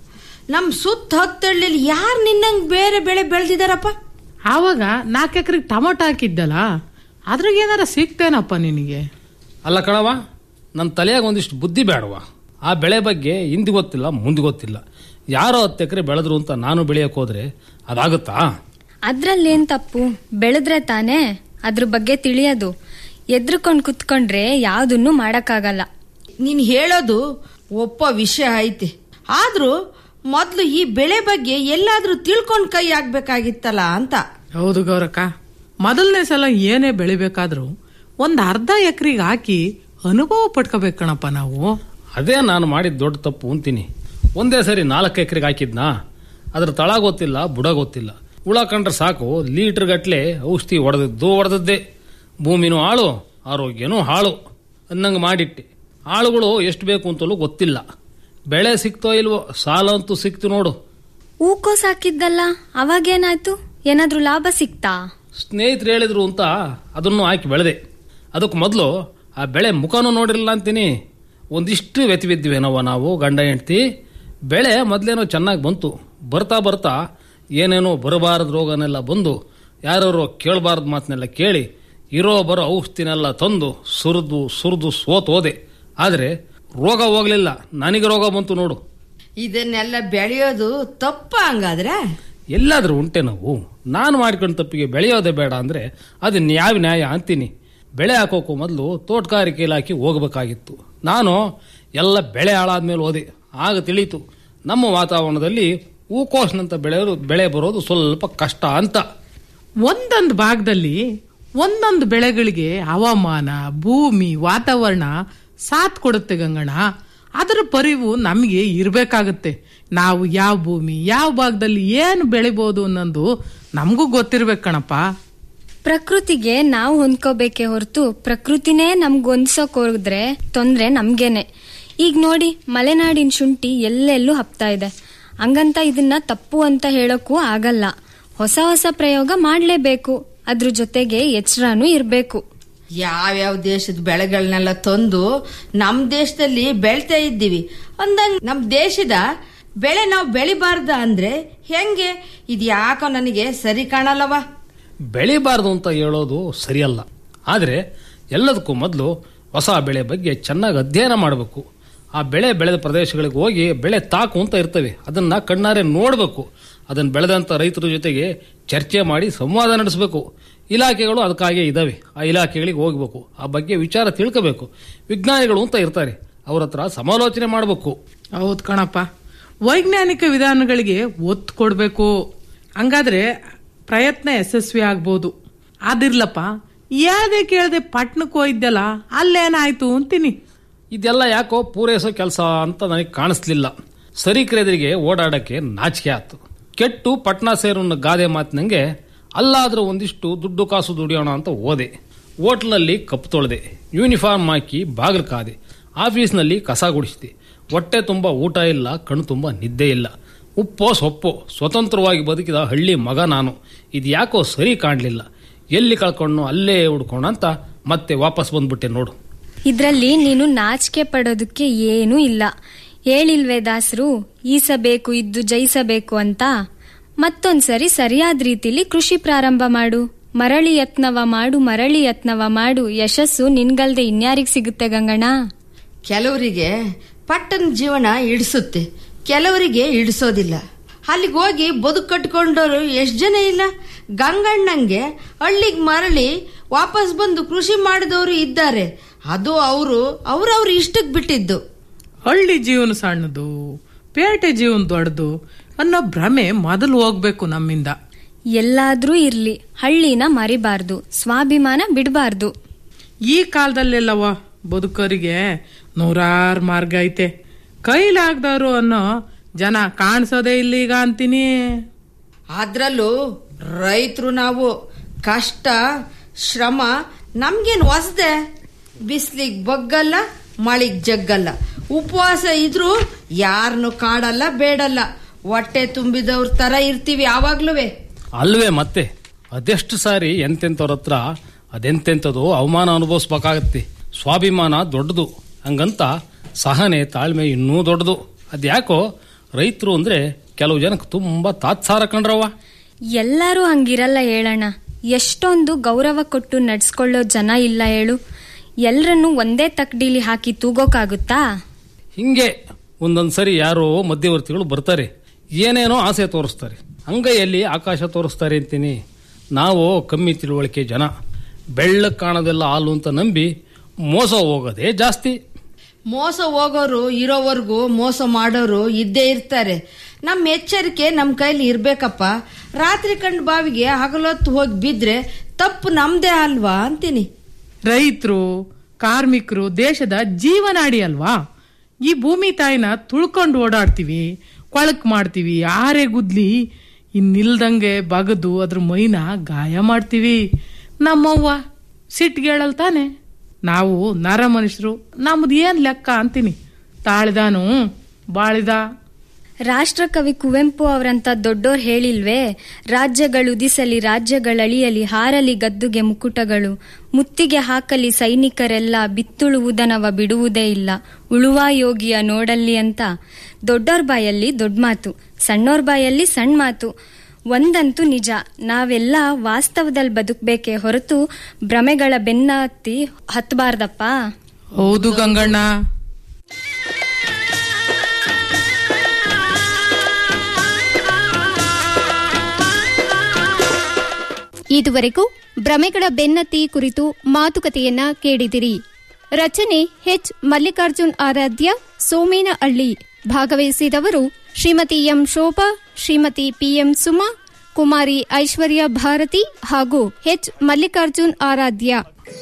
ನಮ್ ಸುತ್ತ ಹತ್ತಳ್ಳಿಲಿ ಯಾರು ನಿನ್ನಂಗ್ ಬೇರೆ ಬೆಳೆ ಬೆಳ್ದಿದಾರಪ್ಪ ಆವಾಗ ನಾಲ್ಕು ಎಕರೆಗೆ ಟೊಮೊಟೊ ಹಾಕಿದ್ದಲ್ಲ ಅದ್ರಾಗ ಏನಾರ ಸಿಗ್ತೇನಪ್ಪ ನಿನಗೆ ಅಲ್ಲ ಕಣವ ನನ್ನ ತಲೆಯಾಗ ಒಂದಿಷ್ಟು ಬುದ್ಧಿ ಬೇಡವ ಆ ಬೆಳೆ ಬಗ್ಗೆ ಹಿಂದೆ ಗೊತ್ತಿಲ್ಲ ಮುಂದೆ ಗೊತ್ತಿಲ್ಲ ಯಾರೋ ಹತ್ತು ಎಕರೆ ಬೆಳೆದ್ರು ಅಂತ ನಾನು ಬೆಳೆಯಕ್ಕೆ ಹೋದ್ರೆ ಅದಾಗುತ್ತಾ ಅದ್ರಲ್ಲೇನ್ ತಪ್ಪು ಬೆಳೆದ್ರೆ ತಾನೇ ಅದ್ರ ಬಗ್ಗೆ ತಿಳಿಯೋದು ಎದ್ರುಕೊಂಡ್ ಕುತ್ಕೊಂಡ್ರೆ ಯಾವ್ದನ್ನು ಮಾಡಕ್ಕಾಗಲ್ಲ ನೀನ್ ಹೇಳೋದು ಒಪ್ಪ ವಿಷಯ ಐತೆ ಆದ್ರೂ ಮೊದ್ಲು ಈ ಬೆಳೆ ಬಗ್ಗೆ ಎಲ್ಲಾದ್ರೂ ತಿಳ್ಕೊಂಡ್ ಕೈ ಆಗ್ಬೇಕಾಗಿತ್ತಲ್ಲ ಅಂತ ಹೌದು ಗೌರಕ್ಕ ಮೊದಲನೇ ಸಲ ಏನೇ ಬೆಳಿಬೇಕಾದ್ರೂ ಒಂದ್ ಅರ್ಧ ಎಕರೆಗೆ ಹಾಕಿ ಅನುಭವ ಪಡ್ಕೋಬೇಕು ಕಣಪ್ಪ ನಾವು ಅದೇ ನಾನು ಮಾಡಿದ ದೊಡ್ಡ ತಪ್ಪು ಅಂತೀನಿ ಒಂದೇ ಸರಿ ನಾಲ್ಕು ಎಕರೆಗೆ ಹಾಕಿದ್ನಾ ಅದ್ರ ತಳ ಗೊತ್ತಿಲ್ಲ ಬುಡ ಗೊತ್ತಿಲ್ಲ ಹುಳ ಕಂಡ್ರೆ ಸಾಕು ಲೀಟರ್ ಗಟ್ಲೆ ಔಷಧಿ ಹೊಡೆದದ್ದು ಹೊಡೆದದ್ದೇ ಭೂಮಿನೂ ಹಾಳು ಆರೋಗ್ಯನೂ ಹಾಳು ಅನ್ನಂಗೆ ಮಾಡಿಟ್ಟೆ ಆಳುಗಳು ಎಷ್ಟು ಬೇಕು ಅಂತಲೂ ಗೊತ್ತಿಲ್ಲ ಬೆಳೆ ಸಿಕ್ತೋ ಇಲ್ವೋ ಸಾಲ ಅಂತೂ ಸಿಕ್ತು ನೋಡು ಹೂಕೋಸ್ ಹಾಕಿದ್ದಲ್ಲ ಅವಾಗೇನಾಯ್ತು ಏನಾದ್ರೂ ಲಾಭ ಸಿಕ್ತಾ ಸ್ನೇಹಿತರು ಹೇಳಿದ್ರು ಅಂತ ಅದನ್ನು ಹಾಕಿ ಬೆಳೆದೆ ಅದಕ್ಕೆ ಮೊದಲು ಆ ಬೆಳೆ ಮುಖನೂ ನೋಡಿರಲಿಲ್ಲ ಅಂತೀನಿ ಒಂದಿಷ್ಟು ವ್ಯತಿ ಬಿದ್ದಿವೇನವ ನಾವು ಗಂಡ ಹೆಂಡ್ತಿ ಬೆಳೆ ಮೊದಲೇನೋ ಚೆನ್ನಾಗಿ ಬಂತು ಬರ್ತಾ ಬರ್ತಾ ಏನೇನೋ ಬರಬಾರದು ರೋಗನೆಲ್ಲ ಬಂದು ಯಾರು ಕೇಳಬಾರ್ದು ಮಾತನ್ನೆಲ್ಲ ಕೇಳಿ ಇರೋ ಬರೋ ಔಷಧಿನೆಲ್ಲ ತಂದು ಸುರಿದು ಸುರಿದು ಸೋತ್ ಹೋದೆ ಆದರೆ ರೋಗ ಹೋಗ್ಲಿಲ್ಲ ನನಗೆ ರೋಗ ಬಂತು ನೋಡು ಇದನ್ನೆಲ್ಲ ಬೆಳೆಯೋದು ತಪ್ಪ ಹಂಗಾದ್ರೆ ಎಲ್ಲಾದ್ರೂ ಉಂಟೆ ನಾವು ನಾನು ಮಾಡ್ಕೊಂಡ ತಪ್ಪಿಗೆ ಬೆಳೆಯೋದೇ ಬೇಡ ಅಂದ್ರೆ ಅದು ನ್ಯಾಯ ನ್ಯಾಯ ಅಂತೀನಿ ಬೆಳೆ ಹಾಕೋಕ್ಕೂ ಮೊದಲು ತೋಟಗಾರಿಕೆ ಇಲಾಖೆ ಹೋಗಬೇಕಾಗಿತ್ತು ನಾನು ಎಲ್ಲ ಬೆಳೆ ಹಾಳಾದ್ಮೇಲೆ ಹೋದೆ ಆಗ ತಿಳಿಯಿತು ನಮ್ಮ ವಾತಾವರಣದಲ್ಲಿ ಹೂಕೋಸ್ನಂತ ಬೆಳೆಯೋದು ಬೆಳೆ ಬರೋದು ಸ್ವಲ್ಪ ಕಷ್ಟ ಅಂತ ಒಂದೊಂದು ಭಾಗದಲ್ಲಿ ಒಂದೊಂದು ಬೆಳೆಗಳಿಗೆ ಹವಾಮಾನ ಭೂಮಿ ವಾತಾವರಣ ಸಾಥ್ ಕೊಡುತ್ತೆ ಗಂಗಣ್ಣ ಅದರ ಪರಿವು ನಮಗೆ ಇರಬೇಕಾಗತ್ತೆ ನಾವು ಯಾವ ಭೂಮಿ ಯಾವ ಭಾಗದಲ್ಲಿ ಏನು ಬೆಳಿಬೋದು ಅನ್ನೋದು ನಮಗೂ ಗೊತ್ತಿರ್ಬೇಕು ಕಣಪ್ಪ ಪ್ರಕೃತಿಗೆ ನಾವು ಹೊಂದ್ಕೋಬೇಕೇ ಹೊರತು ಪ್ರಕೃತಿನೇ ನಮ್ಗ್ ಹೊಂದ್ಸೋಕ್ ಹೋದ್ರೆ ತೊಂದ್ರೆ ನಮ್ಗೇನೆ ಈಗ ನೋಡಿ ಮಲೆನಾಡಿನ ಶುಂಠಿ ಎಲ್ಲೆಲ್ಲೂ ಹಬ್ತಾ ಇದೆ ಹಂಗಂತ ಇದನ್ನ ತಪ್ಪು ಅಂತ ಹೇಳಕ್ಕೂ ಆಗಲ್ಲ ಹೊಸ ಹೊಸ ಪ್ರಯೋಗ ಮಾಡ್ಲೇಬೇಕು ಅದ್ರ ಜೊತೆಗೆ ಎಚ್ಚರನೂ ಇರ್ಬೇಕು ಯಾವ್ಯಾವ ದೇಶದ ಬೆಳೆಗಳನ್ನೆಲ್ಲ ತಂದು ನಮ್ ದೇಶದಲ್ಲಿ ಬೆಳ್ತಾ ಇದ್ದೀವಿ ಅಂದಂಗ್ ನಮ್ ದೇಶದ ಬೆಳೆ ನಾವು ಬೆಳಿಬಾರ್ದ ಅಂದ್ರೆ ಹೆಂಗೆ ಇದು ಯಾಕೋ ನನಗೆ ಸರಿ ಕಾಣಲ್ಲವ ಬೆಳಿಬಾರ್ದು ಅಂತ ಹೇಳೋದು ಸರಿಯಲ್ಲ ಆದರೆ ಎಲ್ಲದಕ್ಕೂ ಮೊದಲು ಹೊಸ ಬೆಳೆ ಬಗ್ಗೆ ಚೆನ್ನಾಗಿ ಅಧ್ಯಯನ ಮಾಡಬೇಕು ಆ ಬೆಳೆ ಬೆಳೆದ ಪ್ರದೇಶಗಳಿಗೆ ಹೋಗಿ ಬೆಳೆ ತಾಕು ಅಂತ ಇರ್ತವೆ ಅದನ್ನ ಕಣ್ಣಾರೆ ನೋಡಬೇಕು ಅದನ್ನು ಬೆಳೆದಂಥ ರೈತರ ಜೊತೆಗೆ ಚರ್ಚೆ ಮಾಡಿ ಸಂವಾದ ನಡೆಸಬೇಕು ಇಲಾಖೆಗಳು ಅದಕ್ಕಾಗೇ ಇದಾವೆ ಆ ಇಲಾಖೆಗಳಿಗೆ ಹೋಗ್ಬೇಕು ಆ ಬಗ್ಗೆ ವಿಚಾರ ತಿಳ್ಕೋಬೇಕು ವಿಜ್ಞಾನಿಗಳು ಅಂತ ಇರ್ತಾರೆ ಅವ್ರ ಹತ್ರ ಸಮಾಲೋಚನೆ ಮಾಡಬೇಕು ಹೌದು ಕಣಪ್ಪ ವೈಜ್ಞಾನಿಕ ವಿಧಾನಗಳಿಗೆ ಒತ್ತು ಕೊಡಬೇಕು ಹಂಗಾದ್ರೆ ಪ್ರಯತ್ನ ಯಶಸ್ವಿ ಆಗ್ಬೋದು ಅದಿರ್ಲಪ್ಪ ಯಾವ್ದೇ ಕೇಳದೆ ಪಟ್ನಕ್ಕೆ ಹೋಯ್ದಲ್ಲ ಅಲ್ಲೇನಾಯ್ತು ಅಂತೀನಿ ಇದೆಲ್ಲ ಯಾಕೋ ಪೂರೈಸೋ ಕೆಲಸ ಅಂತ ನನಗೆ ಕಾಣಿಸ್ಲಿಲ್ಲ ಸರಿಕರೆದರಿಗೆ ಓಡಾಡಕ್ಕೆ ನಾಚಿಕೆ ಆಯ್ತು ಕೆಟ್ಟು ಪಟ್ನಾ ಸೇರನ್ನ ಗಾದೆ ಮಾತಿನಂಗೆ ಅಲ್ಲಾದ್ರೂ ಒಂದಿಷ್ಟು ದುಡ್ಡು ಕಾಸು ದುಡಿಯೋಣ ಅಂತ ಹೋದೆ ಹೋಟ್ಲಲ್ಲಿ ಕಪ್ ತೊಳೆದೆ ಯೂನಿಫಾರ್ಮ್ ಹಾಕಿ ಬಾಗಿಲು ಕಾದೆ ಆಫೀಸ್ನಲ್ಲಿ ಕಸ ಗುಡಿಸಿದೆ ಹೊಟ್ಟೆ ತುಂಬ ಊಟ ಇಲ್ಲ ಕಣ್ಣು ತುಂಬ ನಿದ್ದೆ ಇಲ್ಲ ಉಪ್ಪೋ ಸೊಪ್ಪೋ ಸ್ವತಂತ್ರವಾಗಿ ಬದುಕಿದ ಹಳ್ಳಿ ಮಗ ನಾನು ಇದು ಯಾಕೋ ಸರಿ ಕಾಣಲಿಲ್ಲ ಎಲ್ಲಿ ಕಳ್ಕೊಂಡು ಅಲ್ಲೇ ಹುಡ್ಕೊಂಡು ಅಂತ ಮತ್ತೆ ವಾಪಸ್ ಬಂದ್ಬಿಟ್ಟೆ ನೋಡು ಇದ್ರಲ್ಲಿ ನೀನು ನಾಚಿಕೆ ಪಡೋದಕ್ಕೆ ಏನೂ ಇಲ್ಲ ಹೇಳಿಲ್ವೇ ದಾಸರು ಈಸಬೇಕು ಇದ್ದು ಜಯಿಸಬೇಕು ಅಂತ ಮತ್ತೊಂದ್ಸರಿ ಸರಿಯಾದ ರೀತಿಲಿ ಕೃಷಿ ಪ್ರಾರಂಭ ಮಾಡು ಮರಳಿ ಯತ್ನವ ಮಾಡು ಮರಳಿ ಯತ್ನವ ಮಾಡು ಯಶಸ್ಸು ನಿನ್ಗಲ್ದೆ ಇನ್ಯಾರಿಗ್ ಸಿಗುತ್ತೆ ಗಂಗಣ್ಣ ಕೆಲವರಿಗೆ ಪಟ್ಟಣ ಜೀವನ ಇಡಿಸುತ್ತೆ ಕೆಲವರಿಗೆ ಇಡಿಸೋದಿಲ್ಲ ಅಲ್ಲಿಗೆ ಹೋಗಿ ಬದುಕು ಕಟ್ಕೊಂಡವರು ಎಷ್ಟು ಜನ ಇಲ್ಲ ಗಂಗಣ್ಣಂಗೆ ಹಳ್ಳಿಗೆ ಮರಳಿ ವಾಪಸ್ ಬಂದು ಕೃಷಿ ಮಾಡಿದವರು ಇದ್ದಾರೆ ಅದು ಅವರು ಅವ್ರವ್ರ ಇಷ್ಟಕ್ಕೆ ಬಿಟ್ಟಿದ್ದು ಹಳ್ಳಿ ಜೀವನ ಸಣ್ಣದು ಪೇಟೆ ಜೀವನ ದೊಡ್ಡದು ಅನ್ನೋ ಭ್ರಮೆ ಮೊದಲು ಹೋಗ್ಬೇಕು ನಮ್ಮಿಂದ ಎಲ್ಲಾದ್ರೂ ಇರ್ಲಿ ಹಳ್ಳಿನ ಮರಿಬಾರ್ದು ಸ್ವಾಭಿಮಾನ ಬಿಡಬಾರ್ದು ಈ ಕಾಲದಲ್ಲೆಲ್ಲವ ಬದುಕೋರಿಗೆ ನೂರಾರು ಮಾರ್ಗ ಐತೆ ಕೈಲಾಗ್ದವರು ಅನ್ನೋ ಜನ ಕಾಣಿಸೋದೇ ಇಲ್ಲೀಗ ಅಂತೀನಿ ಅದ್ರಲ್ಲೂ ರೈತರು ನಾವು ಕಷ್ಟ ಶ್ರಮ ನಮ್ಗೇನು ಹೊಸದೆ ಬಿಸ್ಲಿಗ್ ಬಗ್ಗಲ್ಲ ಮಳಿಗ್ ಜಗ್ಗಲ್ಲ ಉಪವಾಸ ಇದ್ರು ಯಾರನ್ನು ಕಾಡಲ್ಲ ಬೇಡಲ್ಲ ಹೊಟ್ಟೆ ತುಂಬಿದವ್ರ ತರ ಇರ್ತೀವಿ ಯಾವಾಗ್ಲೂ ಅಲ್ವೇ ಮತ್ತೆ ಅದೆಷ್ಟು ಸಾರಿ ಎಂತೆಂಥವ್ರ ಹತ್ರ ಅದೆಂತೆಂಥದ್ದು ಅವಮಾನ ಅನುಭವಿಸ್ಬೇಕಾಗತ್ತೆ ಸ್ವಾಭಿಮಾನ ದೊಡ್ಡದು ಹಂಗಂತ ಸಹನೆ ತಾಳ್ಮೆ ಇನ್ನೂ ದೊಡ್ಡದು ಅದ್ಯಾಕೋ ರೈತರು ಅಂದ್ರೆ ಕೆಲವು ಜನಕ್ಕೆ ತುಂಬಾ ತಾತ್ಸಾರ ಕಂಡ್ರವ್ವ ಎಲ್ಲರೂ ಹಂಗಿರಲ್ಲ ಹೇಳಣ್ಣ ಎಷ್ಟೊಂದು ಗೌರವ ಕೊಟ್ಟು ನಡ್ಸ್ಕೊಳ್ಳೋ ಜನ ಇಲ್ಲ ಹೇಳು ಎಲ್ರನ್ನೂ ಒಂದೇ ತಕ್ಡಿಲಿ ಹಾಕಿ ತೂಗೋಕಾಗುತ್ತಾ ಹಿಂಗೆ ಒಂದೊಂದ್ ಸರಿ ಯಾರೋ ಮಧ್ಯವರ್ತಿಗಳು ಬರ್ತಾರೆ ಏನೇನೋ ಆಸೆ ತೋರಿಸ್ತಾರೆ ಅಂಗೈಯಲ್ಲಿ ಆಕಾಶ ತೋರಿಸ್ತಾರೆ ಅಂತೀನಿ ನಾವು ಕಮ್ಮಿ ತಿಳುವಳಿಕೆ ಜನ ಬೆಳ್ಳಕ್ ಕಾಣೋದೆಲ್ಲ ಹಾಲು ಅಂತ ನಂಬಿ ಮೋಸ ಹೋಗೋದೇ ಜಾಸ್ತಿ ಮೋಸ ಹೋಗೋರು ಇರೋವರೆಗೂ ಮೋಸ ಮಾಡೋರು ಇದ್ದೇ ಇರ್ತಾರೆ ನಮ್ಮ ಎಚ್ಚರಿಕೆ ನಮ್ಮ ಕೈಲಿ ಇರ್ಬೇಕಪ್ಪ ರಾತ್ರಿ ಕಂಡು ಬಾವಿಗೆ ಹಗಲೊತ್ತು ಹೋಗಿ ಬಿದ್ರೆ ತಪ್ಪು ನಮ್ದೇ ಅಲ್ವಾ ಅಂತೀನಿ ರೈತರು ಕಾರ್ಮಿಕರು ದೇಶದ ಜೀವನಾಡಿ ಅಲ್ವಾ ಈ ಭೂಮಿ ತಾಯಿನ ತುಳ್ಕೊಂಡು ಓಡಾಡ್ತೀವಿ ಕೊಳಕ್ ಮಾಡ್ತೀವಿ ಆರೆ ಗುದ್ಲಿ ಇನ್ನಿಲ್ದಂಗೆ ಬಗದು ಅದ್ರ ಮೈನ ಗಾಯ ಮಾಡ್ತೀವಿ ನಮ್ಮವ್ವ ಸಿಟ್ಗೇಳಲ್ ತಾನೆ ನಾವು ನರ ಮನುಷ್ಯರು ನಮ್ದು ಏನ್ ಲೆಕ್ಕ ಅಂತೀನಿ ತಾಳಿದಾನು ಬಾಳಿದ ರಾಷ್ಟ್ರಕವಿ ಕುವೆಂಪು ಅವರಂತ ದೊಡ್ಡೋರ್ ಹೇಳಿಲ್ವೇ ರಾಜ್ಯಗಳುದಿಸಲಿ ರಾಜ್ಯಗಳಳಿಯಲಿ ಹಾರಲಿ ಗದ್ದುಗೆ ಮುಕುಟಗಳು ಮುತ್ತಿಗೆ ಹಾಕಲಿ ಸೈನಿಕರೆಲ್ಲ ಬಿತ್ತುಳುವುದನವ ಬಿಡುವುದೇ ಇಲ್ಲ ಉಳುವ ಯೋಗಿಯ ನೋಡಲ್ಲಿ ಅಂತ ದೊಡ್ಡೋರ್ ಬಾಯಲ್ಲಿ ದೊಡ್ಡ ಮಾತು ಸಣ್ಣೋರ್ ಬಾಯಲ್ಲಿ ಸಣ್ಣ ಮಾತು ಒಂದಂತೂ ನಿಜ ನಾವೆಲ್ಲ ವಾಸ್ತವದಲ್ಲಿ ಬದುಕಬೇಕೇ ಹೊರತು ಭ್ರಮೆಗಳ ಬೆನ್ನ ಹತ್ತಿ ಹತ್ತಬಾರ್ದಪ್ಪ ಹೌದು ಗಂಗಣ್ಣ ಇದುವರೆಗೂ ಭ್ರಮೆಗಳ ಬೆನ್ನತ್ತಿ ಕುರಿತು ಮಾತುಕತೆಯನ್ನ ಕೇಳಿದಿರಿ ರಚನೆ ಎಚ್ ಮಲ್ಲಿಕಾರ್ಜುನ್ ಆರಾಧ್ಯ ಸೋಮೇನ ಅಳ್ಳಿ ಭಾಗವಹಿಸಿದವರು ಶ್ರೀಮತಿ ಎಂ ಶೋಭಾ ಶ್ರೀಮತಿ ಪಿಎಂ ಸುಮಾ ಕುಮಾರಿ ಐಶ್ವರ್ಯ ಭಾರತಿ ಹಾಗೂ ಎಚ್ ಮಲ್ಲಿಕಾರ್ಜುನ್ ಆರಾಧ್ಯ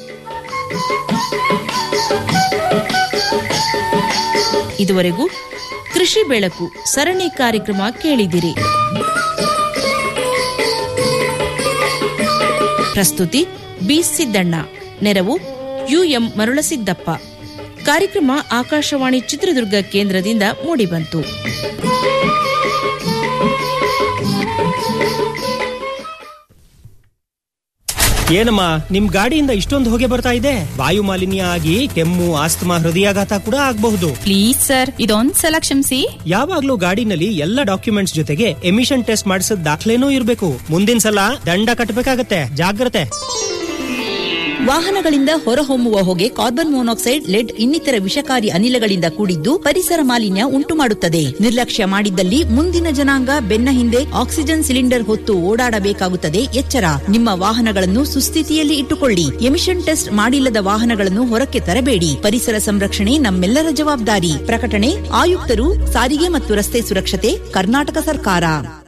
ಇದುವರೆಗೂ ಕೃಷಿ ಬೆಳಕು ಸರಣಿ ಕಾರ್ಯಕ್ರಮ ಕೇಳಿದಿರಿ ಪ್ರಸ್ತುತಿ ಬಿ ಸಿದ್ದಣ್ಣ ನೆರವು ಯುಎಂ ಮರುಳಸಿದ್ದಪ್ಪ ಕಾರ್ಯಕ್ರಮ ಆಕಾಶವಾಣಿ ಚಿತ್ರದುರ್ಗ ಕೇಂದ್ರದಿಂದ ಮೂಡಿಬಂತು ಏನಮ್ಮ ನಿಮ್ ಗಾಡಿಯಿಂದ ಇಷ್ಟೊಂದು ಹೊಗೆ ಬರ್ತಾ ಇದೆ ವಾಯು ಮಾಲಿನ್ಯ ಆಗಿ ಕೆಮ್ಮು ಆಸ್ತಮಾ ಹೃದಯಾಘಾತ ಕೂಡ ಆಗಬಹುದು ಪ್ಲೀಸ್ ಸರ್ ಇದೊಂದ್ ಸಲ ಕ್ಷಮಿಸಿ ಯಾವಾಗ್ಲೂ ಗಾಡಿನಲ್ಲಿ ಎಲ್ಲ ಡಾಕ್ಯುಮೆಂಟ್ಸ್ ಜೊತೆಗೆ ಎಮಿಷನ್ ಟೆಸ್ಟ್ ಮಾಡಿಸಿದ ದಾಖಲೆನೂ ಇರಬೇಕು ಮುಂದಿನ ಸಲ ದಂಡ ಕಟ್ಟಬೇಕಾಗತ್ತೆ ಜಾಗ್ರತೆ ವಾಹನಗಳಿಂದ ಹೊರಹೊಮ್ಮುವ ಹೊಗೆ ಕಾರ್ಬನ್ ಮೊನಾಕ್ಸೈಡ್ ಲೆಡ್ ಇನ್ನಿತರ ವಿಷಕಾರಿ ಅನಿಲಗಳಿಂದ ಕೂಡಿದ್ದು ಪರಿಸರ ಮಾಲಿನ್ಯ ಉಂಟು ಮಾಡುತ್ತದೆ ನಿರ್ಲಕ್ಷ್ಯ ಮಾಡಿದ್ದಲ್ಲಿ ಮುಂದಿನ ಜನಾಂಗ ಬೆನ್ನ ಹಿಂದೆ ಆಕ್ಸಿಜನ್ ಸಿಲಿಂಡರ್ ಹೊತ್ತು ಓಡಾಡಬೇಕಾಗುತ್ತದೆ ಎಚ್ಚರ ನಿಮ್ಮ ವಾಹನಗಳನ್ನು ಸುಸ್ಥಿತಿಯಲ್ಲಿ ಇಟ್ಟುಕೊಳ್ಳಿ ಎಮಿಷನ್ ಟೆಸ್ಟ್ ಮಾಡಿಲ್ಲದ ವಾಹನಗಳನ್ನು ಹೊರಕ್ಕೆ ತರಬೇಡಿ ಪರಿಸರ ಸಂರಕ್ಷಣೆ ನಮ್ಮೆಲ್ಲರ ಜವಾಬ್ದಾರಿ ಪ್ರಕಟಣೆ ಆಯುಕ್ತರು ಸಾರಿಗೆ ಮತ್ತು ರಸ್ತೆ ಸುರಕ್ಷತೆ ಕರ್ನಾಟಕ ಸರ್ಕಾರ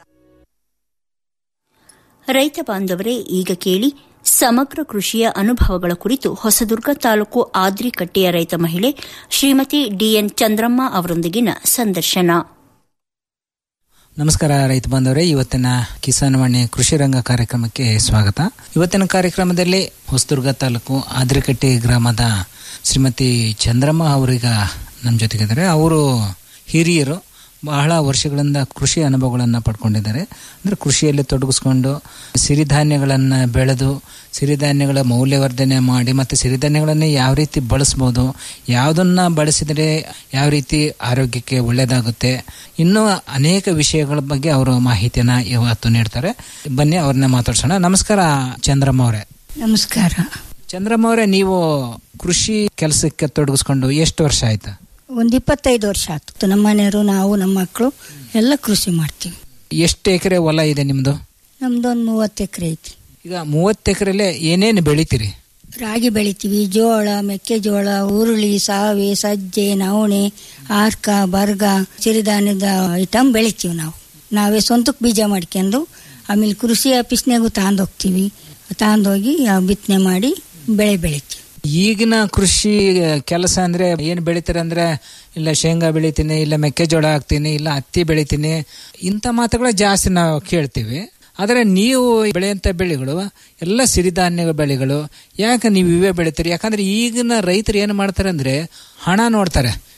ರೈತ ಬಾಂಧವರೇ ಈಗ ಕೇಳಿ ಸಮಗ್ರ ಕೃಷಿಯ ಅನುಭವಗಳ ಕುರಿತು ಹೊಸದುರ್ಗ ತಾಲೂಕು ಆದ್ರಿಕಟ್ಟೆಯ ರೈತ ಮಹಿಳೆ ಶ್ರೀಮತಿ ಡಿಎನ್ ಚಂದ್ರಮ್ಮ ಅವರೊಂದಿಗಿನ ಸಂದರ್ಶನ ನಮಸ್ಕಾರ ರೈತ ಬಾಂಧವರೇ ಇವತ್ತಿನ ಕಿಸಾನ್ ವಾಣಿ ಕೃಷಿ ರಂಗ ಕಾರ್ಯಕ್ರಮಕ್ಕೆ ಸ್ವಾಗತ ಇವತ್ತಿನ ಕಾರ್ಯಕ್ರಮದಲ್ಲಿ ಹೊಸದುರ್ಗ ತಾಲೂಕು ಆದ್ರಿಕಟ್ಟಿ ಗ್ರಾಮದ ಶ್ರೀಮತಿ ಚಂದ್ರಮ್ಮ ಅವರೀಗ ನಮ್ಮ ಜೊತೆಗಿದ್ದಾರೆ ಅವರು ಹಿರಿಯರು ಬಹಳ ವರ್ಷಗಳಿಂದ ಕೃಷಿ ಅನುಭವಗಳನ್ನು ಪಡ್ಕೊಂಡಿದ್ದಾರೆ ಅಂದರೆ ಕೃಷಿಯಲ್ಲಿ ತೊಡಗಿಸ್ಕೊಂಡು ಸಿರಿಧಾನ್ಯಗಳನ್ನು ಬೆಳೆದು ಸಿರಿಧಾನ್ಯಗಳ ಮೌಲ್ಯವರ್ಧನೆ ಮಾಡಿ ಮತ್ತು ಸಿರಿಧಾನ್ಯಗಳನ್ನು ಯಾವ ರೀತಿ ಬಳಸ್ಬೋದು ಯಾವುದನ್ನು ಬಳಸಿದರೆ ಯಾವ ರೀತಿ ಆರೋಗ್ಯಕ್ಕೆ ಒಳ್ಳೆಯದಾಗುತ್ತೆ ಇನ್ನೂ ಅನೇಕ ವಿಷಯಗಳ ಬಗ್ಗೆ ಅವರು ಮಾಹಿತಿಯನ್ನು ಇವತ್ತು ನೀಡ್ತಾರೆ ಬನ್ನಿ ಅವ್ರನ್ನ ಮಾತಾಡ್ಸೋಣ ನಮಸ್ಕಾರ ಚಂದ್ರಮ್ಮ ಅವರೇ ನಮಸ್ಕಾರ ಚಂದ್ರಮ್ಮ ಅವರೇ ನೀವು ಕೃಷಿ ಕೆಲಸಕ್ಕೆ ತೊಡಗಿಸ್ಕೊಂಡು ಎಷ್ಟು ವರ್ಷ ಆಯ್ತು ಒಂದು ಇಪ್ಪತ್ತೈದು ವರ್ಷ ಆಯ್ತು ನಮ್ಮ ಮನೆಯವರು ನಾವು ನಮ್ಮ ಮಕ್ಕಳು ಎಲ್ಲ ಕೃಷಿ ಮಾಡ್ತೀವಿ ಎಷ್ಟು ಎಕರೆ ಹೊಲ ಇದೆ ನಿಮ್ಮದು ನಮ್ದೊಂದು ಮೂವತ್ತು ಎಕರೆ ಐತಿ ಈಗ ಮೂವತ್ತು ಎಕರೆಲೆ ಏನೇನು ಬೆಳಿತೀರಿ ರಾಗಿ ಬೆಳಿತೀವಿ ಜೋಳ ಮೆಕ್ಕೆಜೋಳ ಉರುಳಿ ಸಾವೆ ಸಜ್ಜೆ ನವಣೆ ಆರ್ಕ ಬರ್ಗ ಸಿರಿಧಾನ್ಯದ ಐಟಮ್ ಬೆಳಿತೀವಿ ನಾವು ನಾವೇ ಸ್ವಂತಕ್ಕೆ ಬೀಜ ಮಾಡ್ಕೊಂಡು ಆಮೇಲೆ ಕೃಷಿ ಆಫೀಸ್ನಾಗೂ ಹೋಗ್ತೀವಿ ಹೋಗಿ ಬಿತ್ತನೆ ಮಾಡಿ ಬೆಳೆ ಬೆಳಿತೀವಿ ಈಗಿನ ಕೃಷಿ ಕೆಲಸ ಅಂದ್ರೆ ಏನ್ ಬೆಳಿತಾರೆ ಅಂದ್ರೆ ಇಲ್ಲ ಶೇಂಗಾ ಬೆಳಿತೀನಿ ಇಲ್ಲ ಮೆಕ್ಕೆಜೋಳ ಹಾಕ್ತೀನಿ ಇಲ್ಲ ಹತ್ತಿ ಬೆಳಿತೀನಿ ಇಂಥ ಮಾತುಗಳ ಜಾಸ್ತಿ ನಾವು ಕೇಳ್ತೀವಿ ಆದರೆ ನೀವು ಬೆಳೆಯುವಂಥ ಬೆಳೆಗಳು ಎಲ್ಲ ಸಿರಿಧಾನ್ಯ ಬೆಳೆಗಳು ಯಾಕೆ ನೀವು ಇವೇ ಬೆಳಿತೀರಿ ಯಾಕಂದ್ರೆ ಈಗಿನ ರೈತರು ಏನು ಮಾಡ್ತಾರೆ ಅಂದ್ರೆ ಹಣ ನೋಡ್ತಾರೆ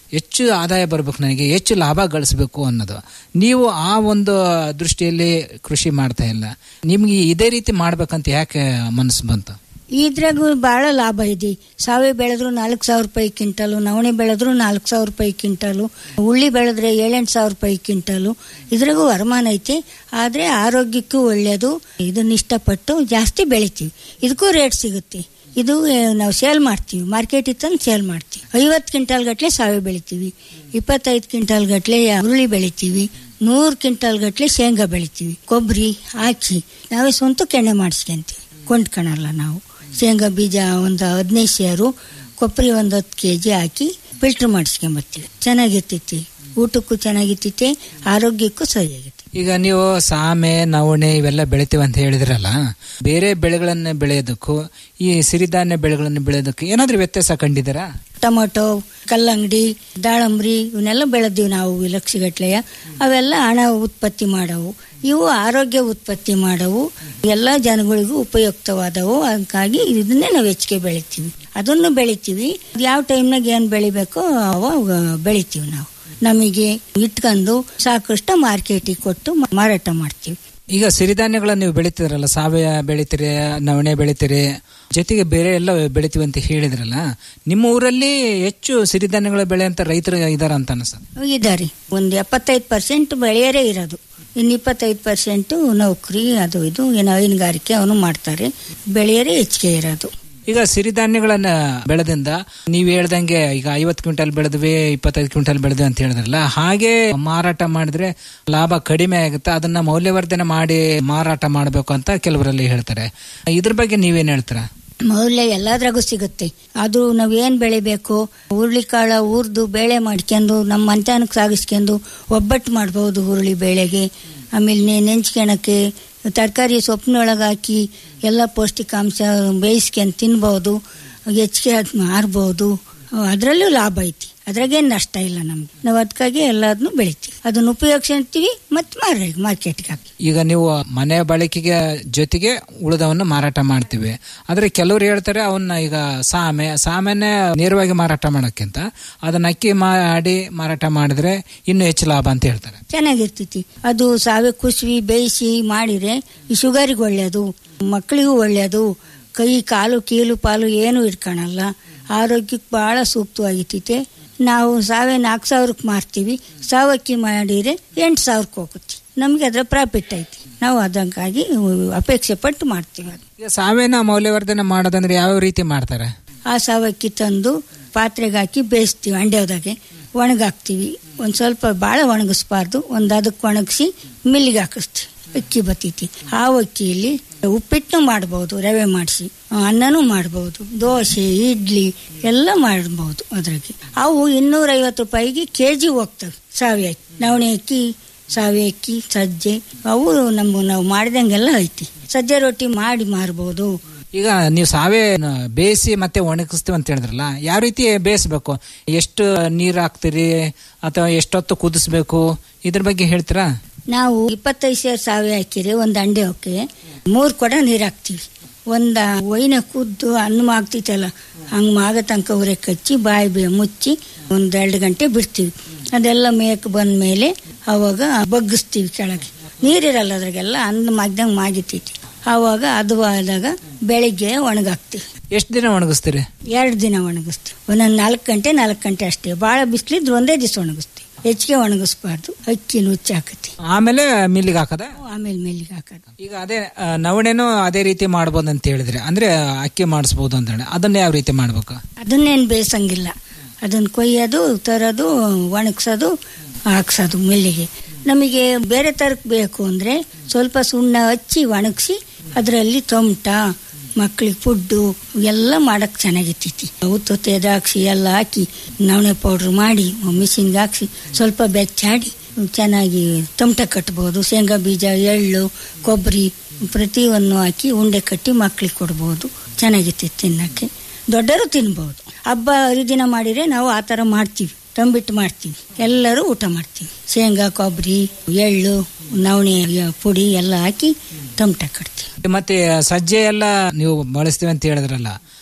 ಹೆಚ್ಚು ಆದಾಯ ಬರ್ಬೇಕು ನನಗೆ ಹೆಚ್ಚು ಲಾಭ ಗಳಿಸ್ಬೇಕು ಅನ್ನೋದು ನೀವು ಆ ಒಂದು ದೃಷ್ಟಿಯಲ್ಲಿ ಕೃಷಿ ಮಾಡ್ತಾ ಇಲ್ಲ ನಿಮ್ಗೆ ಇದೇ ರೀತಿ ಮಾಡ್ಬೇಕಂತ ಯಾಕೆ ಮನಸ್ಸು ಬಂತು ಇದ್ರಾಗೂ ಬಹಳ ಲಾಭ ಇದೆ ಸಾವೆ ಬೆಳೆದ್ರು ನಾಲ್ಕು ಸಾವಿರ ರೂಪಾಯಿ ಕ್ವಿಂಟಲು ನವಣೆ ಬೆಳೆದ್ರು ನಾಲ್ಕು ಸಾವಿರ ರೂಪಾಯಿ ಕ್ವಿಂಟಲು ಉಳ್ಳಿ ಬೆಳೆದ್ರೆ ಏಳೆಂಟು ಸಾವಿರ ರೂಪಾಯಿ ಕ್ವಿಂಟಲು ಇದ್ರಾಗೂ ವರಮಾನ ಐತೆ ಆದರೆ ಆರೋಗ್ಯಕ್ಕೂ ಒಳ್ಳೆಯದು ಇದನ್ನ ಇಷ್ಟಪಟ್ಟು ಜಾಸ್ತಿ ಬೆಳಿತೀವಿ ಇದಕ್ಕೂ ರೇಟ್ ಸಿಗುತ್ತೆ ಇದು ಆ, ನಾವು ಸೇಲ್ ಮಾಡ್ತೀವಿ ಮಾರ್ಕೆಟ್ ಇತ್ತಂದು ಸೇಲ್ ಮಾಡ್ತೀವಿ ಐವತ್ತು ಕ್ವಿಂಟಲ್ ಗಟ್ಟಲೆ ಸಾವೆ ಬೆಳಿತೀವಿ ಇಪ್ಪತ್ತೈದು ಕ್ವಿಂಟಲ್ ಗಟ್ಟಲೆ ಹುರುಳಿ ಬೆಳಿತೀವಿ ನೂರು ಕ್ವಿಂಟಲ್ ಗಟ್ಟಲೆ ಶೇಂಗಾ ಬೆಳಿತೀವಿ ಕೊಬ್ಬರಿ ಹಾಕಿ ನಾವೇ ಸ್ವಂತ ಕೆಣ್ಣೆ ಮಾಡಿಸ್ಕೊಂತೀವಿ ಕೊಂಡ್ಕೊಳಲ್ಲ ನಾವು ಶೇಂಗಾ ಬೀಜ ಒಂದು ಹದಿನೈದು ಸೇರು ಕೊಬ್ಬರಿ ಒಂದು ಹತ್ತು ಕೆ ಜಿ ಹಾಕಿ ಫಿಲ್ಟ್ರ್ ಮಾಡಿಸ್ಕೊಂಬರ್ತೀವಿ ಚೆನ್ನಾಗಿರ್ತೈತಿ ಊಟಕ್ಕೂ ಚೆನ್ನಾಗಿರ್ತೈತಿ ಆರೋಗ್ಯಕ್ಕೂ ಸರಿಯಾಗಿರ್ತೈತಿ ಈಗ ನೀವು ಸಾಮೆ ನವಣೆ ಇವೆಲ್ಲ ಬೆಳಿತೀವಿ ಅಂತ ಹೇಳಿದ್ರಲ್ಲ ಬೇರೆ ಬೆಳೆಗಳನ್ನ ಬೆಳೆಯೋದಕ್ಕೂ ಈ ಸಿರಿಧಾನ್ಯ ಬೆಳೆಗಳನ್ನು ಬೆಳೆಯೋದಕ್ಕೂ ಏನಾದ್ರೂ ವ್ಯತ್ಯಾಸ ಕಂಡಿದ್ದೀರಾ ಟೊಮೊಟೊ ಕಲ್ಲಂಗಡಿ ದಾಳಂಬ್ರಿ ಇವನ್ನೆಲ್ಲ ಬೆಳೆದೀವಿ ನಾವು ಲಕ್ಷಗಟ್ಲೆಯ ಅವೆಲ್ಲ ಹಣ ಉತ್ಪತ್ತಿ ಮಾಡವು ಇವು ಆರೋಗ್ಯ ಉತ್ಪತ್ತಿ ಮಾಡವು ಎಲ್ಲ ಜನಗಳಿಗೂ ಉಪಯುಕ್ತವಾದವು ಅದಕ್ಕಾಗಿ ಇದನ್ನೇ ನಾವು ಹೆಚ್ಚಿಗೆ ಬೆಳಿತೀವಿ ಅದನ್ನು ಬೆಳಿತೀವಿ ಯಾವ ಟೈಮ್ನಾಗ ಏನು ಬೆಳಿಬೇಕೋ ಅವಾಗ ಬೆಳಿತೀವಿ ನಾವು ನಮಗೆ ಇಟ್ಕೊಂಡು ಸಾಕಷ್ಟು ಮಾರ್ಕೆಟಿಗೆ ಕೊಟ್ಟು ಮಾರಾಟ ಮಾಡ್ತೀವಿ ಈಗ ಸಿರಿಧಾನ್ಯಗಳನ್ನ ನೀವು ಬೆಳಿತಿದ್ರಲ್ಲ ಸಾವಯವ ಬೆಳಿತೀರಿ ನವಣೆ ಬೆಳಿತೀರಿ ಜೊತೆಗೆ ಬೇರೆ ಎಲ್ಲ ಬೆಳಿತೀವಿ ಅಂತ ಹೇಳಿದ್ರಲ್ಲ ನಿಮ್ಮ ಊರಲ್ಲಿ ಹೆಚ್ಚು ಸಿರಿಧಾನ್ಯಗಳ ಬೆಳೆಯಂತ ರೈತರು ಇದಾರ ಅಂತ ಅನ್ಸುತ್ತೆ ಇದ್ದಾರೆ ಒಂದು ಎಪ್ಪತ್ತೈದು ಪರ್ಸೆಂಟ್ ಬೆಳೆಯರೇ ಇರೋದು ಇನ್ನು ಇಪ್ಪತ್ತೈದು ಪರ್ಸೆಂಟು ನೌಕರಿ ಅದು ಇದು ಏನು ಹೈನುಗಾರಿಕೆ ಅವನು ಮಾಡ್ತಾರೆ ಬೆಳೆಯರೇ ಹೆಚ್ಚಿಗೆ ಇರೋದು ಈಗ ಸಿರಿಧಾನ್ಯಗಳನ್ನ ಬೆಳೆದಿಂದ ನೀವು ಹೇಳ್ದಂಗೆ ಈಗ ಐವತ್ತು ಕ್ವಿಂಟಲ್ ಬೆಳೆದ್ವಿ ಇಪ್ಪತ್ತೈದು ಕ್ವಿಂಟಲ್ ಬೆಳೆದ್ವಿ ಅಂತ ಹೇಳಿದ್ರಲ್ಲ ಹಾಗೆ ಮಾರಾಟ ಮಾಡಿದ್ರೆ ಲಾಭ ಕಡಿಮೆ ಆಗುತ್ತೆ ಅದನ್ನ ಮೌಲ್ಯವರ್ಧನೆ ಮಾಡಿ ಮಾರಾಟ ಮಾಡಬೇಕು ಅಂತ ಕೆಲವರಲ್ಲಿ ಹೇಳ್ತಾರೆ ಇದ್ರ ಬಗ್ಗೆ ನೀವೇನ್ ಹೇಳ್ತೀರಾ ಮೌಲ್ಯ ಎಲ್ಲದ್ರಾಗೂ ಸಿಗುತ್ತೆ ಅದು ನಾವ್ ಏನ್ ಬೆಳಿಬೇಕು ಹುರುಳಿಕಾಳ ಹುರ್ದು ಬೇಳೆ ಮಾಡ್ಕೊಂಡು ನಮ್ಮ ಮಂಚಾನಕ್ಕೆ ಸಾಗಿಸ್ಕೊಂಡು ಒಬ್ಬಟ್ಟು ಮಾಡ್ಬೋದು ಹುರುಳಿ ಬೇಳೆಗೆ ಆಮೇಲೆ ನೆ- ನೆಂಚ್ಕೊಳಕ್ಕೆ ತರಕಾರಿ ಸೊಪ್ಪಿನೊಳಗೆ ಹಾಕಿ ಎಲ್ಲ ಪೌಷ್ಟಿಕಾಂಶ ಬೇಯಿಸ್ಕೊಂಡು ತಿನ್ಬೋದು ಹೆಚ್ಚಿಗೆ ಅದು ಮಾರ್ಬೋದು ಅದರಲ್ಲೂ ಲಾಭ ಐತಿ ಅದ್ರಾಗೇನು ನಷ್ಟ ಇಲ್ಲ ನಮ್ಗೆ ನಾವು ಅದಕ್ಕಾಗಿ ಎಲ್ಲದನ್ನು ಬೆಳಿತೀವಿ ಅದನ್ನ ಉಪಯೋಗಿಸ್ತೀವಿ ಮತ್ತೆ ಮಾರ ಮಾರ್ಕೆಟ್ಗೆ ಹಾಕಿ ಈಗ ನೀವು ಮನೆ ಬಳಕೆಗೆ ಜೊತೆಗೆ ಉಳಿದವನ್ನು ಮಾರಾಟ ಮಾಡ್ತೀವಿ ಆದ್ರೆ ಕೆಲವರು ಹೇಳ್ತಾರೆ ಅವನ್ನ ಈಗ ಸಾಮೆ ಸಾಮೆನೆ ನೇರವಾಗಿ ಮಾರಾಟ ಮಾಡೋಕ್ಕಿಂತ ಅದನ್ನ ಅಕ್ಕಿ ಮಾಡಿ ಮಾರಾಟ ಮಾಡಿದ್ರೆ ಇನ್ನೂ ಹೆಚ್ಚು ಲಾಭ ಅಂತ ಹೇಳ್ತಾರೆ ಚೆನ್ನಾಗಿರ್ತೈತಿ ಅದು ಸಾವೆ ಕುಸುವಿ ಬೇಯಿಸಿ ಮಾಡಿದ್ರೆ ಈ ಶುಗರಿಗೆ ಒಳ್ಳೆಯದು ಮಕ್ಕಳಿಗೂ ಒಳ್ಳೆಯದು ಕೈ ಕಾಲು ಕೀಲು ಪಾಲು ಏನು ಇಟ್ಕೊಳಲ್ಲ ಆರೋಗ್ಯಕ್ಕೆ ಭಾಳ ಸೂಕ್ತವಾಗಿರ್ತೈತೆ ನಾವು ಸಾವೆ ನಾಲ್ಕು ಸಾವಿರಕ್ಕೆ ಮಾರ್ತೀವಿ ಸಾವಕ್ಕಿ ಮಾಡಿದ್ರೆ ಎಂಟು ಸಾವಿರಕ್ಕೆ ಹೋಗುತ್ತೆ ನಮಗೆ ಅದರ ಪ್ರಾಫಿಟ್ ಐತಿ ನಾವು ಅದಕ್ಕಾಗಿ ಅಪೇಕ್ಷೆ ಪಟ್ಟು ಮಾಡ್ತೀವಿ ಅದು ಈಗ ಸಾವೇನ ಮೌಲ್ಯವರ್ಧನೆ ಮಾಡೋದಂದ್ರೆ ಯಾವ ರೀತಿ ಮಾಡ್ತಾರೆ ಆ ಸಾವಕ್ಕಿ ತಂದು ಪಾತ್ರೆಗೆ ಹಾಕಿ ಬೇಯಿಸ್ತೀವಿ ಅಂಡ್ಯದಾಗೆ ಒಣಗಾಕ್ತೀವಿ ಒಂದು ಸ್ವಲ್ಪ ಭಾಳ ಒಣಗಿಸ್ಬಾರ್ದು ಒಂದು ಅದಕ್ಕೆ ಒಣಗಿಸಿ ಮಿಲ್ಲಿಗೆ ಹಾಕಿಸ್ತೀವಿ ಅಕ್ಕಿ ಬತ್ತೈತಿ ಆ ಅಕ್ಕಿಯಲ್ಲಿ ಉಪ್ಪಿಟ್ಟು ಮಾಡ್ಬೋದು ರವೆ ಮಾಡಿಸಿ ಅನ್ನನೂ ಮಾಡ್ಬೋದು ದೋಸೆ ಇಡ್ಲಿ ಎಲ್ಲ ಮಾಡ್ಬೋದು ಅದ್ರಾಗೆ ಅವು ಇನ್ನೂರೈವತ್ತು ರೂಪಾಯಿಗೆ ಕೆ ಜಿ ಹೋಗ್ತವೆ ಸಾವಿ ಅಕ್ಕಿ ನವಣೆ ಅಕ್ಕಿ ಸಾವಿ ಅಕ್ಕಿ ಸಜ್ಜೆ ಅವು ನಮ್ಮ ನಾವು ಮಾಡಿದಂಗೆಲ್ಲ ಐತಿ ಸಜ್ಜೆ ರೊಟ್ಟಿ ಮಾಡಿ ಮಾರ್ಬೋದು ಈಗ ನೀವು ಸಾವೆ ಬೇಯಿಸಿ ಮತ್ತೆ ಒಣಗಿಸ್ತೀವಿ ಅಂತ ಹೇಳಿದ್ರಲ್ಲ ಯಾವ ರೀತಿ ಬೇಯಿಸ್ಬೇಕು ಎಷ್ಟು ನೀರು ಹಾಕ್ತೀರಿ ಅಥವಾ ಎಷ್ಟೊತ್ತು ಕುದಿಸ್ಬೇಕು ಇದ್ರ ಬಗ್ಗೆ ಹೇಳ್ತೀರಾ ನಾವು ಇಪ್ಪತ್ತೈದು ಸೇರ್ ಸಾವೆ ಹಾಕಿರಿ ಒಂದು ಅಂಡೆ ಹೊಕ್ಕೆ ಮೂರು ಕೊಡ ನೀರು ಹಾಕ್ತೀವಿ ಒಂದು ಒಯ್ನ ಕುದ್ದು ಅನ್ನ ಆಗ್ತೈತಲ್ಲ ಹಂಗೆ ಮಾಗ ತನಕ ಉರೆ ಕಚ್ಚಿ ಬಾಯಿ ಬೇ ಮುಚ್ಚಿ ಒಂದು ಎರಡು ಗಂಟೆ ಬಿಡ್ತೀವಿ ಅದೆಲ್ಲ ಮೇಕ್ ಬಂದ ಮೇಲೆ ಅವಾಗ ಬಗ್ಗಿಸ್ತೀವಿ ಕೆಳಗೆ ನೀರಿರಲ್ಲ ಅದ್ರಾಗೆಲ್ಲ ಅನ್ನ ಮಾಗ್ದಂಗೆ ಮಾಗಿತೈತಿ ಆವಾಗ ಅದು ಆದಾಗ ಬೆಳಿಗ್ಗೆ ಒಣಗಾಕ್ತೀವಿ ಎಷ್ಟು ದಿನ ಒಣಗಿಸ್ತೀರಿ ಎರಡು ದಿನ ಒಣಗಿಸ್ತೀವಿ ಒಂದೊಂದು ನಾಲ್ಕು ಗಂಟೆ ನಾಲ್ಕು ಗಂಟೆ ಅಷ್ಟೇ ಭಾಳ ಬಿಸಿಲಿದ್ರೆ ಒಂದೇ ದಿವಸ ಒಣಗಿಸ್ತೀವಿ ಹೆಚ್ಚಿಗೆ ಒಣಗಿಸ್ಬಾರ್ದು ಅಕ್ಕಿ ನುಚ್ಚಿ ಹಾಕತಿ ಆಮೇಲೆ ಮಿಲ್ಲಿಗೆ ಹಾಕದ ಆಮೇಲೆ ಮೇಲಿಗೆ ಹಾಕೋದು ಈಗ ಅದೇ ಆ, ನವಣೆನೂ ಅದೇ ರೀತಿ ಮಾಡ್ಬೋದು ಅಂತ ಹೇಳಿದ್ರೆ ಅಂದ್ರೆ ಅಕ್ಕಿ ಮಾಡಿಸ್ಬೋದು ಅಂತ ಹೇಳಿ ಅದನ್ನ ಯಾವ ರೀತಿ ಮಾಡ್ಬೇಕು ಅದನ್ನೇನು ಬೇಯಿಸಂಗಿಲ್ಲ ಅದನ್ನ ಕೊಯ್ಯೋದು ತರೋದು ಒಣಗ್ಸೋದು ಹಾಕ್ಸೋದು ಮಿಲ್ಲಿಗೆ ನಮಗೆ ಬೇರೆ ತರಕ್ ಬೇಕು ಅಂದರೆ ಸ್ವಲ್ಪ ಸುಣ್ಣ ಹಚ್ಚಿ ಒಣಗಿಸಿ ಅದರಲ್ಲಿ ಟೊಮಟ ಮಕ್ಕಳಿಗೆ ಫುಡ್ಡು ಎಲ್ಲ ಮಾಡಕ್ಕೆ ಚೆನ್ನಾಗಿರ್ತೈತಿ ಉತ್ತೊತ್ತೆ ದ್ರಾಕ್ಷಿ ಎಲ್ಲ ಹಾಕಿ ನವಣೆ ಪೌಡ್ರ್ ಮಾಡಿ ಮಿಷಿನ್ಗೆ ಹಾಕ್ಸಿ ಸ್ವಲ್ಪ ಬೆಚ್ಚಾಡಿ ಚೆನ್ನಾಗಿ ಟೊಮಟ ಕಟ್ಬೋದು ಶೇಂಗಾ ಬೀಜ ಎಳ್ಳು ಕೊಬ್ಬರಿ ಪ್ರತಿಯೊಂದು ಹಾಕಿ ಉಂಡೆ ಕಟ್ಟಿ ಮಕ್ಕಳಿಗೆ ಕೊಡ್ಬೋದು ಚೆನ್ನಾಗಿರ್ತೈತಿ ತಿನ್ನಕ್ಕೆ ದೊಡ್ಡರು ತಿನ್ಬೋದು ಹಬ್ಬ ಹರಿದಿನ ಮಾಡಿದ್ರೆ ನಾವು ಆ ಥರ ಮಾಡ್ತೀವಿ ತಂಬಿಟ್ಟು ಮಾಡ್ತೀವಿ ಎಲ್ಲರೂ ಊಟ ಮಾಡ್ತೀವಿ ಶೇಂಗಾ ಕೊಬ್ಬರಿ ಎಳ್ಳು ನವಣೆ ಪುಡಿ ಎಲ್ಲ ಹಾಕಿ ಟೊಮಟ ಕಟ್ತೀವಿ ಮತ್ತೆ ಸಜ್ಜೆ ಎಲ್ಲ ನೀವು ಬಳಸ್ತೀವಿ ಅಂತ ಹೇಳಿದ್ರಲ್ಲ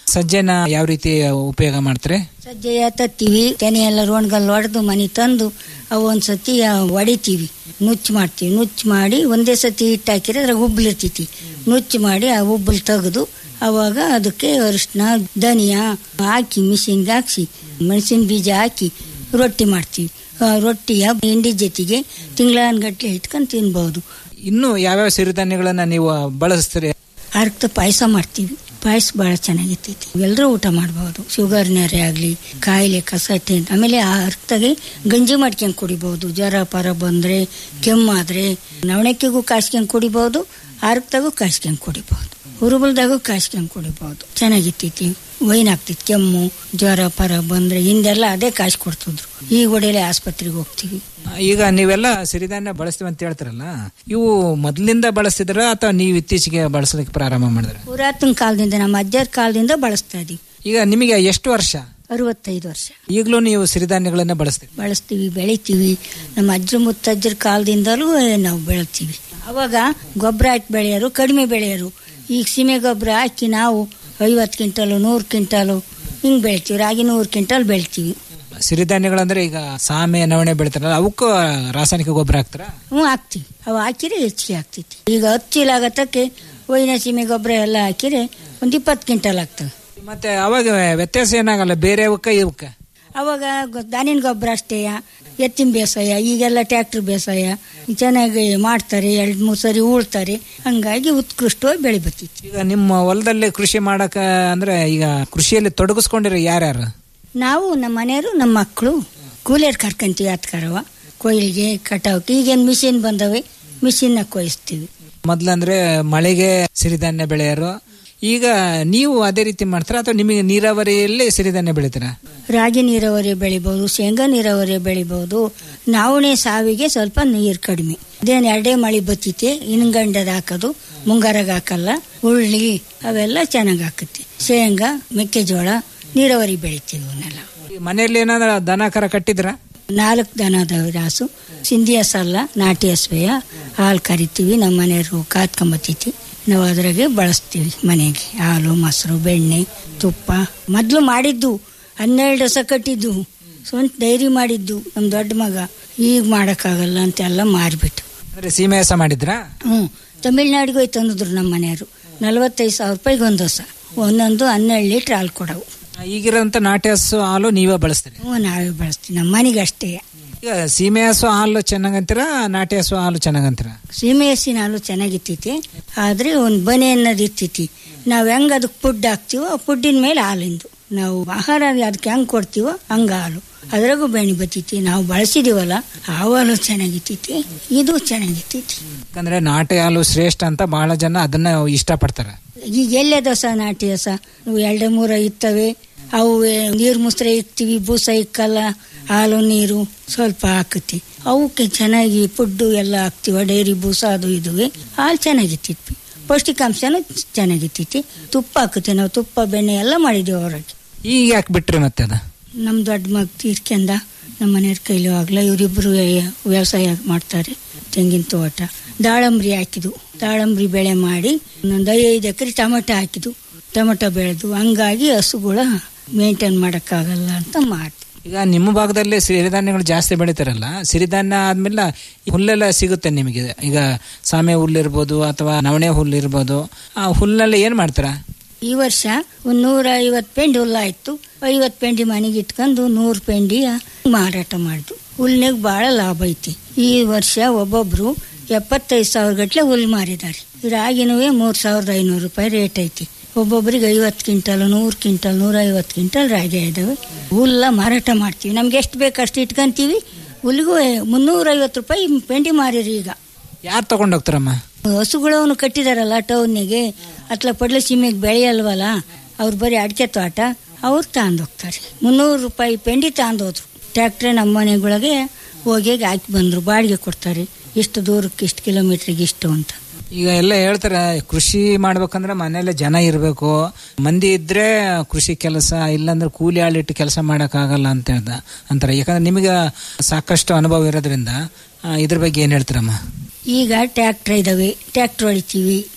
ಸಜ್ಜೆನ ಯಾವ ರೀತಿ ಉಪಯೋಗ ಮಾಡ್ತಾರೆ ಸಜ್ಜೆಯ ತತ್ತೀವಿ ತೆನೆ ಎಲ್ಲ ರೋಣ್ಗಲ್ ಹೊಡೆದು ಮನೆ ತಂದು ಅವು ಒಂದ್ಸತಿ ಹೊಡಿತೀವಿ ನುಚ್ಚು ಮಾಡ್ತೀವಿ ನುಚ್ಚು ಮಾಡಿ ಒಂದೇ ಸತಿ ಹಿಟ್ಟು ಹಾಕಿದ್ರೆ ಅದ್ರಾಗ ಉಬ್ಬಲ್ ಇರ್ತೈತಿ ನುಚ್ಚು ಮಾಡಿ ಆ ಉಬ್ಬಲ್ ತೆಗೆದು ಅವಾಗ ಅದಕ್ಕೆ ಅರಿಶಿನ ಧನಿಯಾ ಹಾಕಿ ಮಿಷಿನ್ಗೆ ಹಾಕ್ಸಿ ಮೆಣಸಿನ ಬೀಜ ಹಾಕಿ ರೊಟ್ಟಿ ಮಾಡ್ತೀವಿ ಆ ರೊಟ್ಟಿಯ ಹಿಂಡಿ ಜೊತೆಗೆ ತಿಂಗಳನ್ಗಟ್ಲೆ ಇಟ್ಕೊಂಡು ತಿನ್ಬಹುದು ಇನ್ನು ಯಾವ್ಯಾವ ಸಿರಿಧಾನ್ಯಗಳನ್ನ ನೀವು ಬಳಸ್ತೀರಿ ಅರ್ಥ ಪಾಯಸ ಮಾಡ್ತೀವಿ ಪಾಯಸ ಬಹಳ ಚೆನ್ನಾಗಿರ್ತೈತಿ ಎಲ್ಲರೂ ಊಟ ಮಾಡಬಹುದು ಶುಗರ್ ನೆರೆ ಆಗಲಿ ಕಾಯಿಲೆ ಕಸಟೆ ಆಮೇಲೆ ಆ ಅರ್ಥಗೆ ಗಂಜಿ ಮಾಡ್ಕೊಂಡು ಕುಡಿಬಹುದು ಜ್ವರ ಪರ ಬಂದ್ರೆ ಕೆಮ್ಮಾದ್ರೆ ನವಣಕ್ಕಿಗೂ ಕಾಸ್ಕೊಂಡು ಕುಡಿಬಹುದು ಅರ್ಕ್ದಾಗೂ ಕಾಸ್ಕೊಂಡು ಕುಡಿಬಹುದು ಹುರುಬಲ್ದಾಗೂ ಕಾಸ್ಕೊಂಡು ಕುಡಿಬಹುದು ಚೆನ್ನಾಗಿರ್ತೈತಿ ವೈನ್ ಆಗ್ತೈತಿ ಕೆಮ್ಮು ಜ್ವರ ಪರ ಬಂದ್ರೆ ಹಿಂದೆಲ್ಲ ಅದೇ ಕಾಸು ಕೊಡ್ತಿದ್ರು ಈಗ ಒಡೆಯಲೆ ಆಸ್ಪತ್ರೆಗೆ ಹೋಗ್ತೀವಿ ಈಗ ನೀವೆಲ್ಲ ಸಿರಿಧಾನ್ಯ ಬಳಸ್ತೀವಿ ಅಂತ ಹೇಳ್ತಾರಲ್ಲ ಇವು ಮೊದಲಿಂದ ಬಳಸ್ತಿದ್ರ ಅಥವಾ ನೀವು ಇತ್ತೀಚೆಗೆ ಬಳಸೋದಕ್ಕೆ ಪ್ರಾರಂಭ ಮಾಡಿದ್ರ ಪುರಾತನ ಕಾಲದಿಂದ ನಮ್ಮ ಅಜ್ಜರ ಕಾಲದಿಂದ ಬಳಸ್ತಾ ಇದೀವಿ ಈಗ ನಿಮಗೆ ಎಷ್ಟು ವರ್ಷ ಅರವತ್ತೈದು ವರ್ಷ ಈಗಲೂ ನೀವು ಸಿರಿಧಾನ್ಯಗಳನ್ನ ಬಳಸ್ತೀವಿ ಬಳಸ್ತೀವಿ ಬೆಳಿತೀವಿ ನಮ್ಮ ಅಜ್ಜ ಮುತ್ತಜ್ಜರ ಕಾಲದಿಂದಲೂ ನಾವು ಬೆಳಿತೀವಿ ಅವಾಗ ಗೊಬ್ಬರ ಹಾಕಿ ಬೆಳೆಯೋರು ಕಡಿಮೆ ಬೆಳೆಯೋರು ಈಗ ಸೀಮೆ ಗೊಬ್ಬರ ಹಾಕಿ ನಾವು ಐವತ್ತು ಕ್ವಿಂಟಲು ನೂರು ಕ್ವಿಂಟಲು ಹಿಂಗೆ ಬೆಳಿತೀವಿ ರಾಗಿ ನೂರು ಕ್ವಿಂಟಲ್ ಬೆಳಿತೀವಿ ಸಿರಿಧಾನ್ಯಗಳಂದ್ರೆ ಈಗ ಸಾಮೆ ನವಣೆ ಬೆಳಿತಾರಲ್ಲ ಅವಕ್ಕೂ ರಾಸಾಯನಿಕ ಗೊಬ್ಬರ ಹಾಕ್ತಾರ ಹ್ಞೂ ಹಾಕ್ತೀವಿ ಅವು ಹಾಕಿದ್ರೆ ಹೆಚ್ಚಿಗೆ ಆಗ್ತೈತಿ ಈಗ ಹತ್ತು ಚೀಲ ಆಗತ್ತಕ್ಕೆ ಒಯ್ನ ಸೀಮೆ ಗೊಬ್ಬರ ಎಲ್ಲ ಹಾಕಿದ್ರೆ ಒಂದು ಇಪ್ಪತ್ತು ಕ್ವಿಂಟಲ್ ಆಗ್ತವೆ ಮತ್ತೆ ಅವಾಗ ವ್ಯತ್ಯಾಸ ಏನಾಗಲ್ಲ ಬೇರೆ ಅವಕ್ಕ ಇವಕ್ಕ ಅವಾಗ ಗೊ- ದಾನಿನ ಗೊಬ್ಬರ ಅಷ್ಟೇ ಎತ್ತಿನ ಬೇಸಾಯ ಈಗೆಲ್ಲ ಟ್ಯಾಕ್ಟರ್ ಬೇಸಾಯ ಚೆನ್ನಾಗಿ ಮಾಡ್ತಾರೆ ಎರಡು ಮೂರು ಸರಿ ಉಳ್ತಾರೆ ಹಂಗಾಗಿ ಉತ್ಕೃಷ್ಟವಾಗಿ ಬೆಳೆ ಬರ್ತೈತಿ ಈಗ ನಿಮ್ಮ ಹೊಲದಲ್ಲಿ ಕೃಷಿ ಮಾಡಕ ಅಂದ್ರೆ ಈಗ ಕೃಷಿಯಲ್ಲಿ ತೊಡಗಿಸ್ಕೊಂಡಿರೋ ಯಾರ್ಯಾರು ನಾವು ನಮ್ಮ ಮನೆಯವರು ನಮ್ಮ ಮಕ್ಕಳು ಕೂಲಿಯರ್ ಕರ್ಕೊಂತೀವಿ ಹತ್ಕರವ ಕೊಯ್ಲಿಗೆ ಕಟಾವಕ್ಕೆ ಈಗೇನು ಮಿಷಿನ್ ಬಂದವೆ ಮಿಷಿನ್ನ ಕೊಯ್ಸ್ತೀವಿ ಮೊದ್ಲಂದ್ರೆ ಮಳೆಗೆ ಸಿರಿಧಾನ್ಯ ಬೆಳೆಯೋರು ಈಗ ನೀವು ಅದೇ ರೀತಿ ಮಾಡ್ತಾರ ಅಥವಾ ನಿಮಗೆ ನೀರಾವರಿಯಲ್ಲಿ ಸಿರಿಧಾನ್ಯ ಬೆಳಿತೀರಾ ರಾಗಿ ನೀರಾವರಿ ಬೆಳಿಬಹುದು ಶೇಂಗಾ ನೀರಾವರಿ ಬೆಳಿಬಹುದು ನಾವಣೆ ಸಾವಿಗೆ ಸ್ವಲ್ಪ ನೀರು ಕಡಿಮೆ ಅದೇನು ಎರಡೇ ಮಳೆ ಬತ್ತೈತಿ ಇನ್ಗಂಡದ ಹಾಕೋದು ಮುಂಗಾರಾಗ ಹಾಕಲ್ಲ ಉಳ್ಳಿ ಅವೆಲ್ಲ ಚೆನ್ನಾಗಿ ಹಾಕತಿ ಶೇಂಗಾ ಮೆಕ್ಕೆಜೋಳ ನೀರಾವರಿ ಬೆಳಿತೀವಿ ಅವನ್ನೆಲ್ಲ ಈ ಮನೆಯಲ್ಲಿ ಏನಾದ್ರ ದನ ಕರ ಕಟ್ಟಿದ್ರ ನಾಲ್ಕು ದನ ಅದಾವೆ ರಾಸು ಸಿಂಧಿ ಹಸಲ್ಲ ನಾಟಿ ಹಸುವೆಯ ಹಾಲು ಕರಿತೀವಿ ನಮ್ಮ ಮನೆಯವರು ಕಾತ್ಕೊಂಬತ್ತೈತಿ ನಾವು ಅದ್ರಾಗೆ ಬಳಸ್ತೀವಿ ಮನೆಗೆ ಹಾಲು ಮೊಸರು ಬೆಣ್ಣೆ ತುಪ್ಪ ಮೊದಲು ಮಾಡಿದ್ದು ಹನ್ನೆರಡು ಹೊಸ ಕಟ್ಟಿದ್ದು ಸ್ವಂತ ಡೈರಿ ಮಾಡಿದ್ದು ನಮ್ಮ ದೊಡ್ಡ ಮಗ ಈಗ ಮಾಡೋಕ್ಕಾಗಲ್ಲ ಅಂತೆಲ್ಲ ಮಾರಿಬಿಟ್ಟು ಅಂದ್ರೆ ಸೀಮೆ ಹಸ ಮಾಡಿದ್ರಾ ಹ್ಞೂ ತಮಿಳ್ನಾಡಿಗೆ ಹೋಯ್ತು ತಂದಿದ್ರು ನಮ್ಮ ಮನೆಯವರು ನಲವತ್ತೈದು ಸಾವಿರ ರೂಪಾಯಿಗೆ ಒಂದು ಹೊಸ ಒಂದೊಂದು ಹನ್ನೆರಡು ಲೀಟ್ರ್ ಹಾಲು ಕೊಡವು ಈಗಿರೋಂಥ ನಾಟಿ ಹಸು ಹಾಲು ನೀವೇ ಬಳಸ್ತೀರಿ ಹ್ಞೂ ನಾವೇ ಬಳಸ್ತೀವಿ ನಮ್ಮ ಮನೆಗೆ ಅಷ್ಟೇ ಈಗ ಸೀಮೆ ಹಸು ಹಾಲು ಚೆನ್ನಾಗಂತೀರ ನಾಟಿ ಹಸು ಹಾಲು ಚೆನ್ನಾಗಂತೀರ ಸೀಮೆ ಹಸಿನ ಹಾಲು ಚೆನ್ನಾಗಿರ್ತೈತಿ ಆದರೆ ಒಂದು ಬನೆ ಅನ್ನೋದು ಇರ್ತೈತಿ ನಾವು ಹೆಂಗ್ ಅದಕ್ಕೆ ಫುಡ್ ಹಾಕ್ತೀವೋ ಆ ಫುಡ್ಡಿನ ಮೇಲೆ ಹಾಲಿಂದು ನಾವು ಆಹಾರ ಅದಕ್ಕೆ ಹೆಂಗ್ ಕೊಡ್ತೀವೋ ಹಂಗ ಹಾಲು ಅದ್ರಾಗೂ ಬೆಣ್ಣೆ ಬರ್ತೈತಿ ನಾವು ಬಳಸಿದೀವಲ್ಲ ಆ ಹಾಲು ಚೆನ್ನಾಗಿರ್ತೈತಿ ಇದು ಚೆನ್ನಾಗಿರ್ತೈತಿ ಯಾಕಂದ್ರೆ ನಾಟಿ ಹಾಲು ಶ್ರೇಷ್ಠ ಅಂತ ಬಹಳ ಜನ ಅದನ್ನ ಇಷ್ಟಪಡ್ತಾರೆ ಈಗ ಎಲ್ಲೇ ದೋಸ ನಾಟಿ ದೋಸ ನಾವು ಎರಡು ಮೂರ ಇರ್ತವೆ ಅವು ನೀರು ಮುಸ್ರೆ ಇಕ್ತೀವಿ ಬೂಸ ಇಕ್ಕಲ್ಲ ಹಾಲು ನೀರು ಸ್ವಲ್ಪ ಹಾಕತಿ ಅವಕ್ಕೆ ಚೆನ್ನಾಗಿ ಫುಡ್ಡು ಎಲ್ಲ ಹಾಕ್ತಿವ ಡೈರಿ ಬೂಸ ಅದು ಇದುವೆ ಹಾಲು ಚೆನ್ನಾಗಿತ್ತಿತ್ವಿ ಪೌಷ್ಟಿಕಾಂಶನೂ ಚೆನ್ನಾಗಿತ್ತೈತಿ ತುಪ್ಪ ಹಾಕತಿ ನಾವು ತುಪ್ಪ ಬೆಣ್ಣೆ ಎಲ್ಲ ಮಾಡಿದ್ದೀವಿ ಹೊರಗೆ ಈಗ ಯಾಕೆ ಬಿಟ್ರಿ ಮತ್ತೆ ಅದ ನಮ್ಮ ದೊಡ್ಡ ಮಗ ತೀರ್ಕೊಂಡ ನಮ್ಮ ಮನೆಯವ್ರ ಕೈಲೂ ಆಗಲ್ಲ ಇವರಿಬ್ಬರು ವ್ಯವಸಾಯ ಮಾಡ್ತಾರೆ ತೆಂಗಿನ ತೋಟ ದಾಳಂಬ್ರಿ ಹಾಕಿದ್ವು ದಾಳಂಬ್ರಿ ಬೆಳೆ ಮಾಡಿ ಒಂದು ಐದು ಎಕರೆ ಟೊಮೆಟೊ ಹಾಕಿದ್ವು ಟೊಮೆಟೊ ಬೆಳೆದು ಹಂಗಾಗಿ ಹಸುಗಳ ಮೇಂಟೈನ್ ಮಾಡೋಕ್ಕಾಗಲ್ಲ ಅಂತ ಮಾಡ್ತೀವಿ ಈಗ ನಿಮ್ಮ ಭಾಗದಲ್ಲಿ ಸಿರಿಧಾನ್ಯಗಳು ಜಾಸ್ತಿ ಬೆಳಿತಾರಲ್ಲ ಸಿರಿಧಾನ್ಯ ಆದ್ಮೇಲೆ ಹುಲ್ಲೆಲ್ಲ ಸಿಗುತ್ತೆ ನಿಮಗೆ ಈಗ ಸಾಮೆ ಹುಲ್ಲಿರ್ಬೋದು ಅಥವಾ ನವಣೆ ಹುಲ್ಲು ಇರ್ಬೋದು ಆ ಹುಲ್ಲೆಲ್ಲ ಏನ್ ಮಾಡ್ತಾರ ಈ ವರ್ಷ ಒಂದು ನೂರ ಐವತ್ತು ಪೆಂಡಿ ಹುಲ್ಲಾಯ್ತು ಐವತ್ತು ಪೆಂಡಿ ಮನೆಗೆ ಇಟ್ಕೊಂಡು ನೂರು ಪೆಂಡಿ ಮಾರಾಟ ಮಾಡಿದ್ವು ಹುಲ್ನಾಗ ಭಾಳ ಲಾಭ ಐತಿ ಈ ವರ್ಷ ಒಬ್ಬೊಬ್ರು ಎಪ್ಪತ್ತೈದು ಸಾವಿರ ಗಟ್ಲೆ ಹುಲ್ ಮಾರಿದ್ದಾರೆ ರಾಗಿನೂ ಮೂರು ಸಾವಿರದ ಐನೂರು ರೂಪಾಯಿ ರೇಟ್ ಐತಿ ಒಬ್ಬೊಬ್ರಿಗೆ ಐವತ್ತು ಕ್ವಿಂಟಲ್ ನೂರು ಕ್ವಿಂಟಲ್ ನೂರ ಐವತ್ತು ಕ್ವಿಂಟಲ್ ರಾಗಿ ಇದಾವೆ ಹುಲ್ಲ ಮಾರಾಟ ಮಾಡ್ತೀವಿ ನಮ್ಗೆ ಎಷ್ಟು ಬೇಕು ಅಷ್ಟು ಇಟ್ಕೊಂತೀವಿ ಹುಲ್ಲಿಗೂ ಮುನ್ನೂರೈವತ್ತು ರೂಪಾಯಿ ಪೆಂಡಿ ಮಾರಿರಿ ಈಗ ಯಾರು ತಗೊಂಡೋಗ್ತಾರಮ್ಮ ಹಸುಗಳವನು ಕಟ್ಟಿದಾರಲ್ಲ ಟೌನ್ನಿಗೆ ಅತ್ಲ ಪಡ್ಲ ಸೀಮೆಗೆ ಬೆಳೆಯಲ್ವಲ್ಲ ಅವ್ರು ಬರೀ ಅಡಿಕೆ ತೋಟ ಅವ್ರು ತಗೊಂಡೋಗ್ತಾರೆ ಮುನ್ನೂರು ರೂಪಾಯಿ ಪೆಂಡಿ ತಗೊಂಡೋದ್ರು ಟ್ಯಾಕ್ಟ್ರೆ ನಮ್ಮ ಮನೆಗಳಿಗೆ ಹೋಗಿ ಹಾಕಿ ಬಂದರು ಬಾಡಿಗೆ ಕೊಡ್ತಾರೆ ಇಷ್ಟು ದೂರಕ್ಕೆ ಇಷ್ಟು ಕಿಲೋಮೀಟ್ರಿಗೆ ಇಷ್ಟು ಅಂತ ಈಗ ಎಲ್ಲ ಹೇಳ್ತಾರೆ ಕೃಷಿ ಮಾಡ್ಬೇಕಂದ್ರೆ ಮನೇಲಿ ಜನ ಇರಬೇಕು ಮಂದಿ ಇದ್ರೆ ಕೃಷಿ ಕೆಲಸ ಇಲ್ಲಾಂದ್ರೆ ಕೂಲಿ ಆಳಿಟ್ಟು ಕೆಲಸ ಆಗಲ್ಲ ಅಂತ ಹೇಳ್ದ ಅಂತಾರೆ ಯಾಕಂದ್ರೆ ನಿಮಗೆ ಸಾಕಷ್ಟು ಅನುಭವ ಇರೋದ್ರಿಂದ ಆ, ಇದ್ರ ಬಗ್ಗೆ ಏನ್ ಹೇಳ್ತೀರಮ್ಮ ಈಗ ಟ್ಯಾಕ್ಟ್ರ್ ಇದಾವೆ ಟ್ಯಾಕ್ಟ್ರ್ ಹೊಡಿತೀವಿ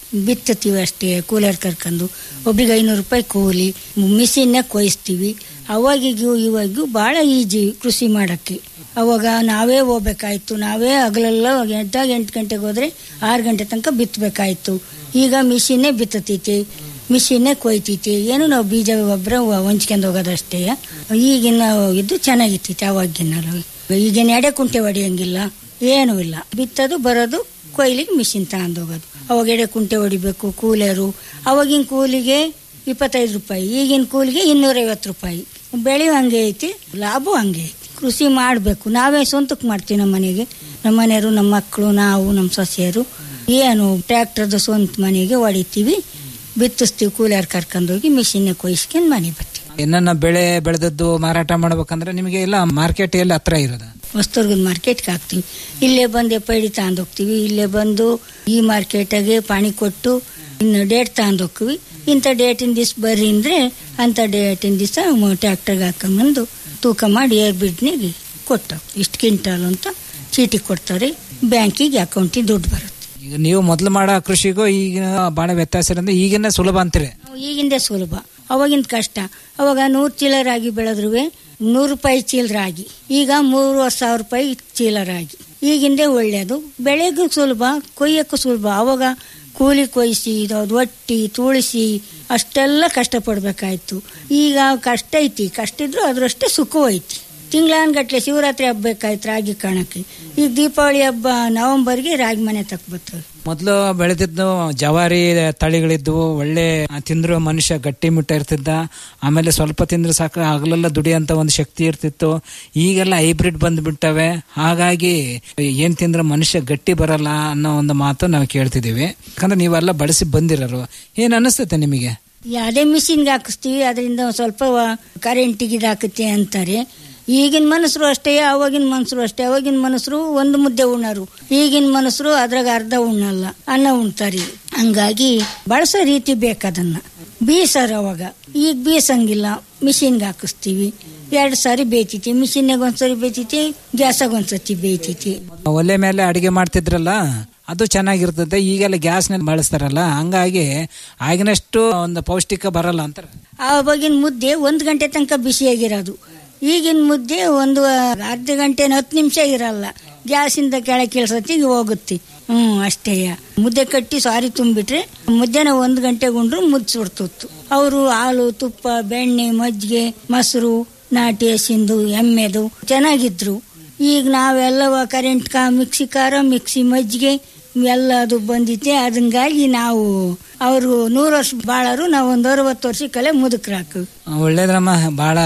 ಬಿತ್ತತೀವಿ ಅಷ್ಟೇ ಕೂಲರ್ ಕರ್ಕೊಂಡು ಒಬ್ರಿಗೆ ಐನೂರು ರೂಪಾಯಿ ಕೂಲಿ ಮಿಷಿನ್ನೇ ಕೊಯ್ಸ್ತೀವಿ ಅವಾಗಿಗೂ ಇವಾಗೂ ಭಾಳ ಈಜಿ ಕೃಷಿ ಮಾಡೋಕ್ಕೆ ಅವಾಗ ನಾವೇ ಹೋಗ್ಬೇಕಾಯ್ತು ನಾವೇ ಹಗಲೆಲ್ಲ ಎದ್ದಾಗ ಎಂಟು ಗಂಟೆಗೆ ಹೋದ್ರೆ ಆರು ಗಂಟೆ ತನಕ ಬಿತ್ತಬೇಕಾಯ್ತು ಈಗ ಮಿಷಿನ್ನೇ ಬಿತ್ತತೈತಿ ಮಿಷಿನ್ನೇ ಕೊಯ್ತೈತಿ ಏನು ನಾವು ಬೀಜ ಗೊಬ್ಬರ ಹೊಂಚ್ಕೊಂಡು ಹೋಗೋದಷ್ಟೇ ಈಗಿನ ಇದು ಚೆನ್ನಾಗಿತ್ತೈತಿ ಅವಾಗಿನ ಈಗಿನ ಎಡೆ ಕುಂಟೆ ಹೊಡಿಯಂಗಿಲ್ಲ ಏನೂ ಇಲ್ಲ ಬಿತ್ತೋದು ಬರೋದು ಕೊಯ್ಲಿಗೆ ಮಿಷಿನ್ ತಗೊಂಡು ಹೋಗೋದು ಅವಾಗ ಎಡೆ ಕುಂಟೆ ಹೊಡಿಬೇಕು ಕೂಲರು ಅವಾಗಿನ ಕೂಲಿಗೆ ಇಪ್ಪತ್ತೈದು ರೂಪಾಯಿ ಈಗಿನ ಕೂಲಿಗೆ ಇನ್ನೂರೈವತ್ತು ರೂಪಾಯಿ ಬೆಳೆ ಹಂಗೆ ಐತಿ ಲಾಭ ಹಂಗೆ ಐತಿ ಕೃಷಿ ಮಾಡಬೇಕು ನಾವೇ ಸ್ವಂತಕ್ಕೆ ಮಾಡ್ತೀವಿ ನಮ್ಮ ಮನೆಗೆ ನಮ್ಮ ಮನೆಯವರು ನಮ್ಮ ಮಕ್ಕಳು ನಾವು ನಮ್ಮ ಸೊಸೆಯರು ಏನು ಟ್ರ್ಯಾಕ್ಟರ್ದು ಸ್ವಂತ ಮನೆಗೆ ಹೊಡಿತೀವಿ ಬಿತ್ತಿಸ್ತೀವಿ ಕೂಲರ್ ಕರ್ಕೊಂಡೋಗಿ ಮಿಷಿನ್ನೇ ಕೊಯ್ಸ್ಕೊಂಡು ಮನೆ ಬರ್ತೀವಿ ಏನನ್ನ ಬೆಳೆ ಬೆಳೆದದ್ದು ಮಾರಾಟ ಮಾಡ್ಬೇಕಂದ್ರೆ ನಿಮಗೆ ಎಲ್ಲ ಮಾರ್ಕೆಟ್ ಎಲ್ಲಿ ಹತ್ರ ಇರೋದ ಹೊಸ್ತುರ್ಗದ ಮಾರ್ಕೆಟ್ಗೆ ಹಾಕ್ತೀವಿ ಇಲ್ಲೇ ಬಂದು ಎಪ್ಪ ಹಿಡಿ ತಗೊಂಡು ಹೋಗ್ತೀವಿ ಇಲ್ಲೇ ಬಂದು ಈ ಮಾರ್ಕೆಟಾಗೆ ಪಾಣಿ ಕೊಟ್ಟು ಇನ್ನು ಡೇಟ್ ತಗೊಂಡು ಹೋಗ್ತೀವಿ ಇಂಥ ಡೇಟಿನ ದಿವ್ಸ ಬರ್ರಿ ಅಂದರೆ ಅಂಥ ಡೇಟಿನ ದಿವಸ ಟ್ರ್ಯಾಕ್ಟರ್ಗೆ ಹಾಕೊಂಬಂದು ತೂಕ ಮಾಡಿ ಏರ್ ಬಿಡ್ನಿಗೆ ಕೊಟ್ಟು ಇಷ್ಟು ಕ್ವಿಂಟಾಲ್ ಅಂತ ಚೀಟಿ ಕೊಡ್ತಾರೆ ಬ್ಯಾಂಕಿಗೆ ಅಕೌಂಟಿಗೆ ದುಡ್ಡು ಬರುತ್ತೆ ಈಗ ನೀವು ಮೊದಲು ಮಾಡೋ ಕೃಷಿಗೂ ಈಗಿನ ಬಹಳ ವ್ಯತ್ಯಾಸ ಇರೋದ್ರೆ ಈಗಿನ ಸುಲಭ ಅಂತೀರಿ ಈಗಿಂದೇ ಸುಲಭ ಅವಾಗಿಂದ ಕಷ್ಟ ಅವಾಗ ನೂರು ಚೀಲ ರಾಗಿ ಬೆಳೆದ್ರು ನೂರು ರೂಪಾಯಿ ಚೀಲ ರಾಗಿ ಈಗ ಮೂರು ಸಾವಿರ ರೂಪಾಯಿ ಚೀಲ ರಾಗಿ ಈಗಿಂದೇ ಒಳ್ಳೆಯದು ಬೆಳೆಗೂ ಸುಲಭ ಕೊಯ್ಯಕ್ಕೂ ಸುಲಭ ಅವಾಗ ಕೂಲಿ ಕೊಯ್ಸಿ ಅದು ಒಟ್ಟಿ ತುಳಿಸಿ ಅಷ್ಟೆಲ್ಲ ಕಷ್ಟಪಡ್ಬೇಕಾಯ್ತು ಈಗ ಕಷ್ಟ ಐತಿ ಕಷ್ಟ ಇದ್ರು ಅದ್ರಷ್ಟೇ ಸುಖವೂ ಐತಿ ತಿಂಗಳಾನ್ಗಟ್ಲೆ ಶಿವರಾತ್ರಿ ಹಬ್ಬ ಬೇಕಾಯ್ತು ರಾಗಿ ಕಾಣಕ್ಕೆ ಈಗ ದೀಪಾವಳಿ ಹಬ್ಬ ನವೆಂಬರ್ಗೆ ರಾಗಿ ಮನೆ ತಕ್ಕ ಬರ್ತವೆ ಮೊದಲು ಬೆಳೆದಿದ್ದು ಜವಾರಿ ತಳಿಗಳಿದ್ವು ಒಳ್ಳೆ ತಿಂದ್ರು ಮನುಷ್ಯ ಗಟ್ಟಿ ಮುಟ್ಟ ಇರ್ತಿದ್ದ ಆಮೇಲೆ ಸ್ವಲ್ಪ ತಿಂದ್ರೆ ಸಾಕು ಹಗಲೆಲ್ಲ ದುಡಿಯಂತ ಒಂದು ಶಕ್ತಿ ಇರ್ತಿತ್ತು ಈಗೆಲ್ಲ ಹೈಬ್ರಿಡ್ ಬಂದ್ಬಿಟ್ಟವೆ ಹಾಗಾಗಿ ಏನ್ ತಿಂದ್ರೆ ಮನುಷ್ಯ ಗಟ್ಟಿ ಬರಲ್ಲ ಅನ್ನೋ ಒಂದು ಮಾತು ನಾವು ಕೇಳ್ತಿದೀವಿ ಯಾಕಂದ್ರೆ ನೀವೆಲ್ಲ ಬಳಸಿ ಬಂದಿರೋರು ಏನ್ ಅನಿಸ್ತೈತೆ ನಿಮಗೆ ಯಾವುದೇ ಮಿಷಿನ್ಗೆ ಹಾಕಿಸ್ತೀವಿ ಅದರಿಂದ ಒಂದ್ ಸ್ವಲ್ಪ ಕರೆಂಟಿಗೆ ಇದಾಕತ್ತೆ ಅಂತಾರೆ ಈಗಿನ ಮನುಷ್ಯರು ಅಷ್ಟೇ ಅವಾಗಿನ ಮನುಷ್ಯರು ಅಷ್ಟೇ ಅವಾಗಿನ ಮನುಷ್ಯರು ಒಂದು ಮುದ್ದೆ ಉಣ್ಣರು ಈಗಿನ ಮನುಷ್ಯರು ಅದ್ರಾಗ ಅರ್ಧ ಉಣ್ಣಲ್ಲ ಅನ್ನ ಉಣ್ತಾರೆ ಹಂಗಾಗಿ ಬಳಸೋ ರೀತಿ ಬೇಕದನ್ನ ಬೀಸರ್ ಅವಾಗ ಈಗ ಬೀಸಂಗಿಲ್ಲ ಮಿಷಿನ್ಗೆ ಹಾಕಿಸ್ತೀವಿ ಎರಡು ಸಾರಿ ಬೇಯ್ತೈತಿ ಮಿಷಿನ್ಯಾಗ ಒಂದ್ಸರಿ ಬೇಯ್ತೈತಿ ಗ್ಯಾಸಾಗ ಒಂದ್ಸತಿ ಬೇಯ್ತೈತಿ ಒಲೆ ಮೇಲೆ ಅಡಿಗೆ ಮಾಡ್ತಿದ್ರಲ್ಲ ಅದು ಚೆನ್ನಾಗಿರ್ತದೆ ಈಗೆಲ್ಲ ಗ್ಯಾಸ್ನಲ್ಲಿ ಬಳಸ್ತಾರಲ್ಲ ಹಂಗಾಗಿ ಆಗಿನಷ್ಟು ಒಂದು ಪೌಷ್ಟಿಕ ಬರಲ್ಲ ಅಂತಾರೆ ಆವಾಗಿನ ಮುದ್ದೆ ಒಂದು ಗಂಟೆ ತನಕ ಬಿಸಿಯಾಗಿರೋದು ಈಗಿನ ಮುದ್ದೆ ಒಂದು ಅರ್ಧ ಗಂಟೆ ಹತ್ತು ನಿಮಿಷ ಇರಲ್ಲ ಗ್ಯಾಸಿಂದ ಕೆಳಗೆ ಕೇಳ್ಸತ್ತಿಗೆ ಹೋಗುತ್ತೆ ಹ್ಞೂ ಅಷ್ಟೇ ಮುದ್ದೆ ಕಟ್ಟಿ ಸಾರಿ ತುಂಬಿಟ್ರೆ ಮುದ್ದೆನ ಒಂದು ಗಂಟೆ ಉಂಡ್ರು ಮುದ್ದು ಸುಡ್ತಿತ್ತು ಅವರು ಹಾಲು ತುಪ್ಪ ಬೆಣ್ಣೆ ಮಜ್ಜಿಗೆ ಮೊಸರು ನಾಟಿ ಹಸಿಂದು ಎಮ್ಮೆದು ಚೆನ್ನಾಗಿದ್ರು ಈಗ ನಾವೆಲ್ಲವ ಕರೆಂಟ್ ಕಾ ಮಿಕ್ಸಿ ಖಾರ ಮಿಕ್ಸಿ ಮಜ್ಜಿಗೆ ಎಲ್ಲ ಅದು ಬಂದಿತ್ತೆ ಅದಂಗಾಗಿ ನಾವು ಅವರು ನೂರು ವರ್ಷ ಬಾಳರು ನಾವು ಒಂದು ಅರವತ್ತು ವರ್ಷಕ್ಕಲ್ಲೇ ಮುದುಕರಾಕು ಒಳ್ಳೇದ್ರಮ್ಮ ಬಹಳ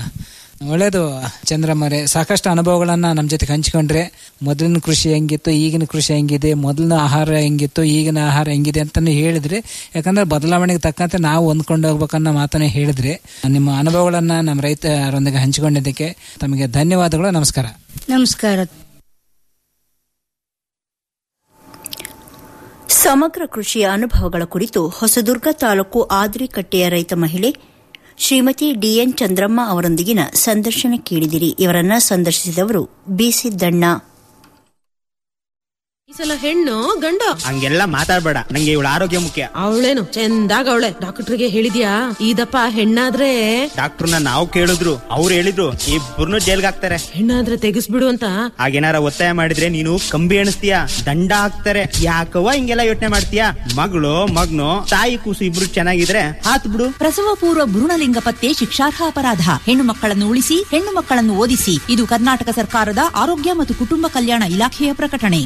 ಒಳ್ಳೇದು ಚಂದ್ರಮ್ಮರೆ ಸಾಕಷ್ಟು ಅನುಭವಗಳನ್ನ ನಮ್ಮ ಜೊತೆಗೆ ಹಂಚ್ಕೊಂಡ್ರೆ ಮೊದಲಿನ ಕೃಷಿ ಹೆಂಗಿತ್ತು ಈಗಿನ ಕೃಷಿ ಹೆಂಗಿದೆ ಮೊದಲಿನ ಆಹಾರ ಹೆಂಗಿತ್ತು ಈಗಿನ ಆಹಾರ ಹೆಂಗಿದೆ ಅಂತಾನು ಹೇಳಿದ್ರಿ ಯಾಕಂದ್ರೆ ಬದಲಾವಣೆಗೆ ತಕ್ಕಂತೆ ನಾವು ಹೊಂದ್ಕೊಂಡು ಹೋಗ್ಬೇಕನ್ನೋ ಮಾತನ್ನ ಹೇಳಿದ್ರಿ ನಿಮ್ಮ ಅನುಭವಗಳನ್ನ ನಮ್ಮ ರೈತರೊಂದಿಗೆ ಹಂಚಿಕೊಂಡಿದ್ದಕ್ಕೆ ತಮಗೆ ಧನ್ಯವಾದಗಳು ನಮಸ್ಕಾರ ನಮಸ್ಕಾರ ಸಮಗ್ರ ಕೃಷಿಯ ಅನುಭವಗಳ ಕುರಿತು ಹೊಸದುರ್ಗ ತಾಲೂಕು ಆದ್ರಿಕಟ್ಟೆಯ ರೈತ ಮಹಿಳೆ ಶ್ರೀಮತಿ ಡಿಎನ್ ಚಂದ್ರಮ್ಮ ಅವರೊಂದಿಗಿನ ಸಂದರ್ಶನ ಕೇಳಿದಿರಿ ಇವರನ್ನ ಸಂದರ್ಶಿಸಿದವರು ಬಿಸಿ ದಣ್ಣ ಈ ಸಲ ಹೆಣ್ಣು ಗಂಡು ಹಂಗೆಲ್ಲ ಮಾತಾಡ್ಬೇಡ ನಂಗೆ ಇವಳ ಆರೋಗ್ಯ ಮುಖ್ಯ ಅವಳೇನು ಚಂದಾಗ ಅವಳೆ ಡಾಕ್ಟರ್ಗೆ ಹೇಳಿದ್ಯಾ ಇದಪ್ಪ ಹೆಣ್ಣಾದ್ರೆ ಡಾಕ್ಟರ್ನ ನಾವು ಕೇಳಿದ್ರು ಅವ್ರು ಹೇಳಿದ್ರು ಇಬ್ಬರನ್ನು ಜೈಲ್ಗೆ ಹಾಕ್ತಾರೆ ಹೆಣ್ಣಾದ್ರೆ ತೆಗಿಸ್ಬಿಡು ಅಂತ ಹಾಗೇನಾರ ಒತ್ತಾಯ ಮಾಡಿದ್ರೆ ನೀನು ಕಂಬಿ ಎಣಿಸ್ತೀಯ ದಂಡ ಹಾಕ್ತಾರೆ ಯಾಕವ್ವ ಹಿಂಗೆಲ್ಲ ಯೋಚನೆ ಮಾಡ್ತೀಯ ಮಗಳು ಮಗ್ನು ತಾಯಿ ಕೂಸು ಇಬ್ರು ಚೆನ್ನಾಗಿದ್ರೆ ಹಾತ್ ಬಿಡು ಪ್ರಸವ ಪೂರ್ವ ಭ್ರೂಣಲಿಂಗ ಪತ್ತೆ ಶಿಕ್ಷಾರ್ಹ ಅಪರಾಧ ಹೆಣ್ಣು ಮಕ್ಕಳನ್ನು ಉಳಿಸಿ ಹೆಣ್ಣು ಮಕ್ಕಳನ್ನು ಓದಿಸಿ ಇದು ಕರ್ನಾಟಕ ಸರ್ಕಾರದ ಆರೋಗ್ಯ ಮತ್ತು ಕುಟುಂಬ ಕಲ್ಯಾಣ ಇಲಾಖೆಯ ಪ್ರಕಟಣೆ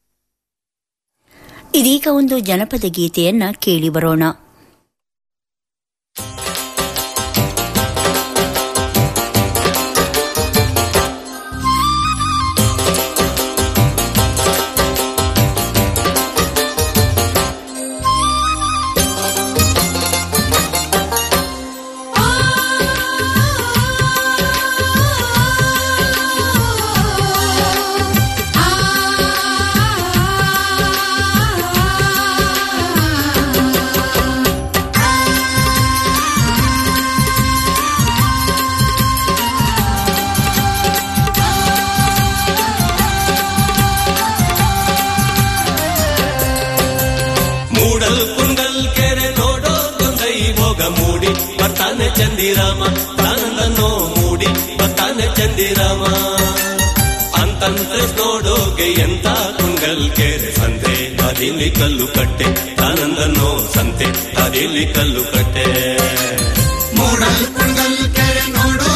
ಇದೀಗ ಒಂದು ಜನಪದ ಗೀತೆಯನ್ನ ಕೇಳಿ ಬರೋಣ ಆ ರಾಮ ತಾನಂದನೋ ಮೂಡಿ ಬತ್ತಾನೆ ಚಂದಿರಾಮ ಅಂತಂದ್ರೆ ನೋಡೋಗೆ ಎಂತ ಕುಂಗಲ್ ಕೆರೆ ಸಂತೆ ಅದಿಲ್ಲಿ ಕಲ್ಲು ಕಟ್ಟೆ ತಾನಂದನೋ ಸಂತೆ ಅದಿಲ್ಲಿ ಕಲ್ಲು ಕಟ್ಟೆ ಮೂಡಲ್ ಕುಂಡಲ್ ಕೆರೆ ನೋಡು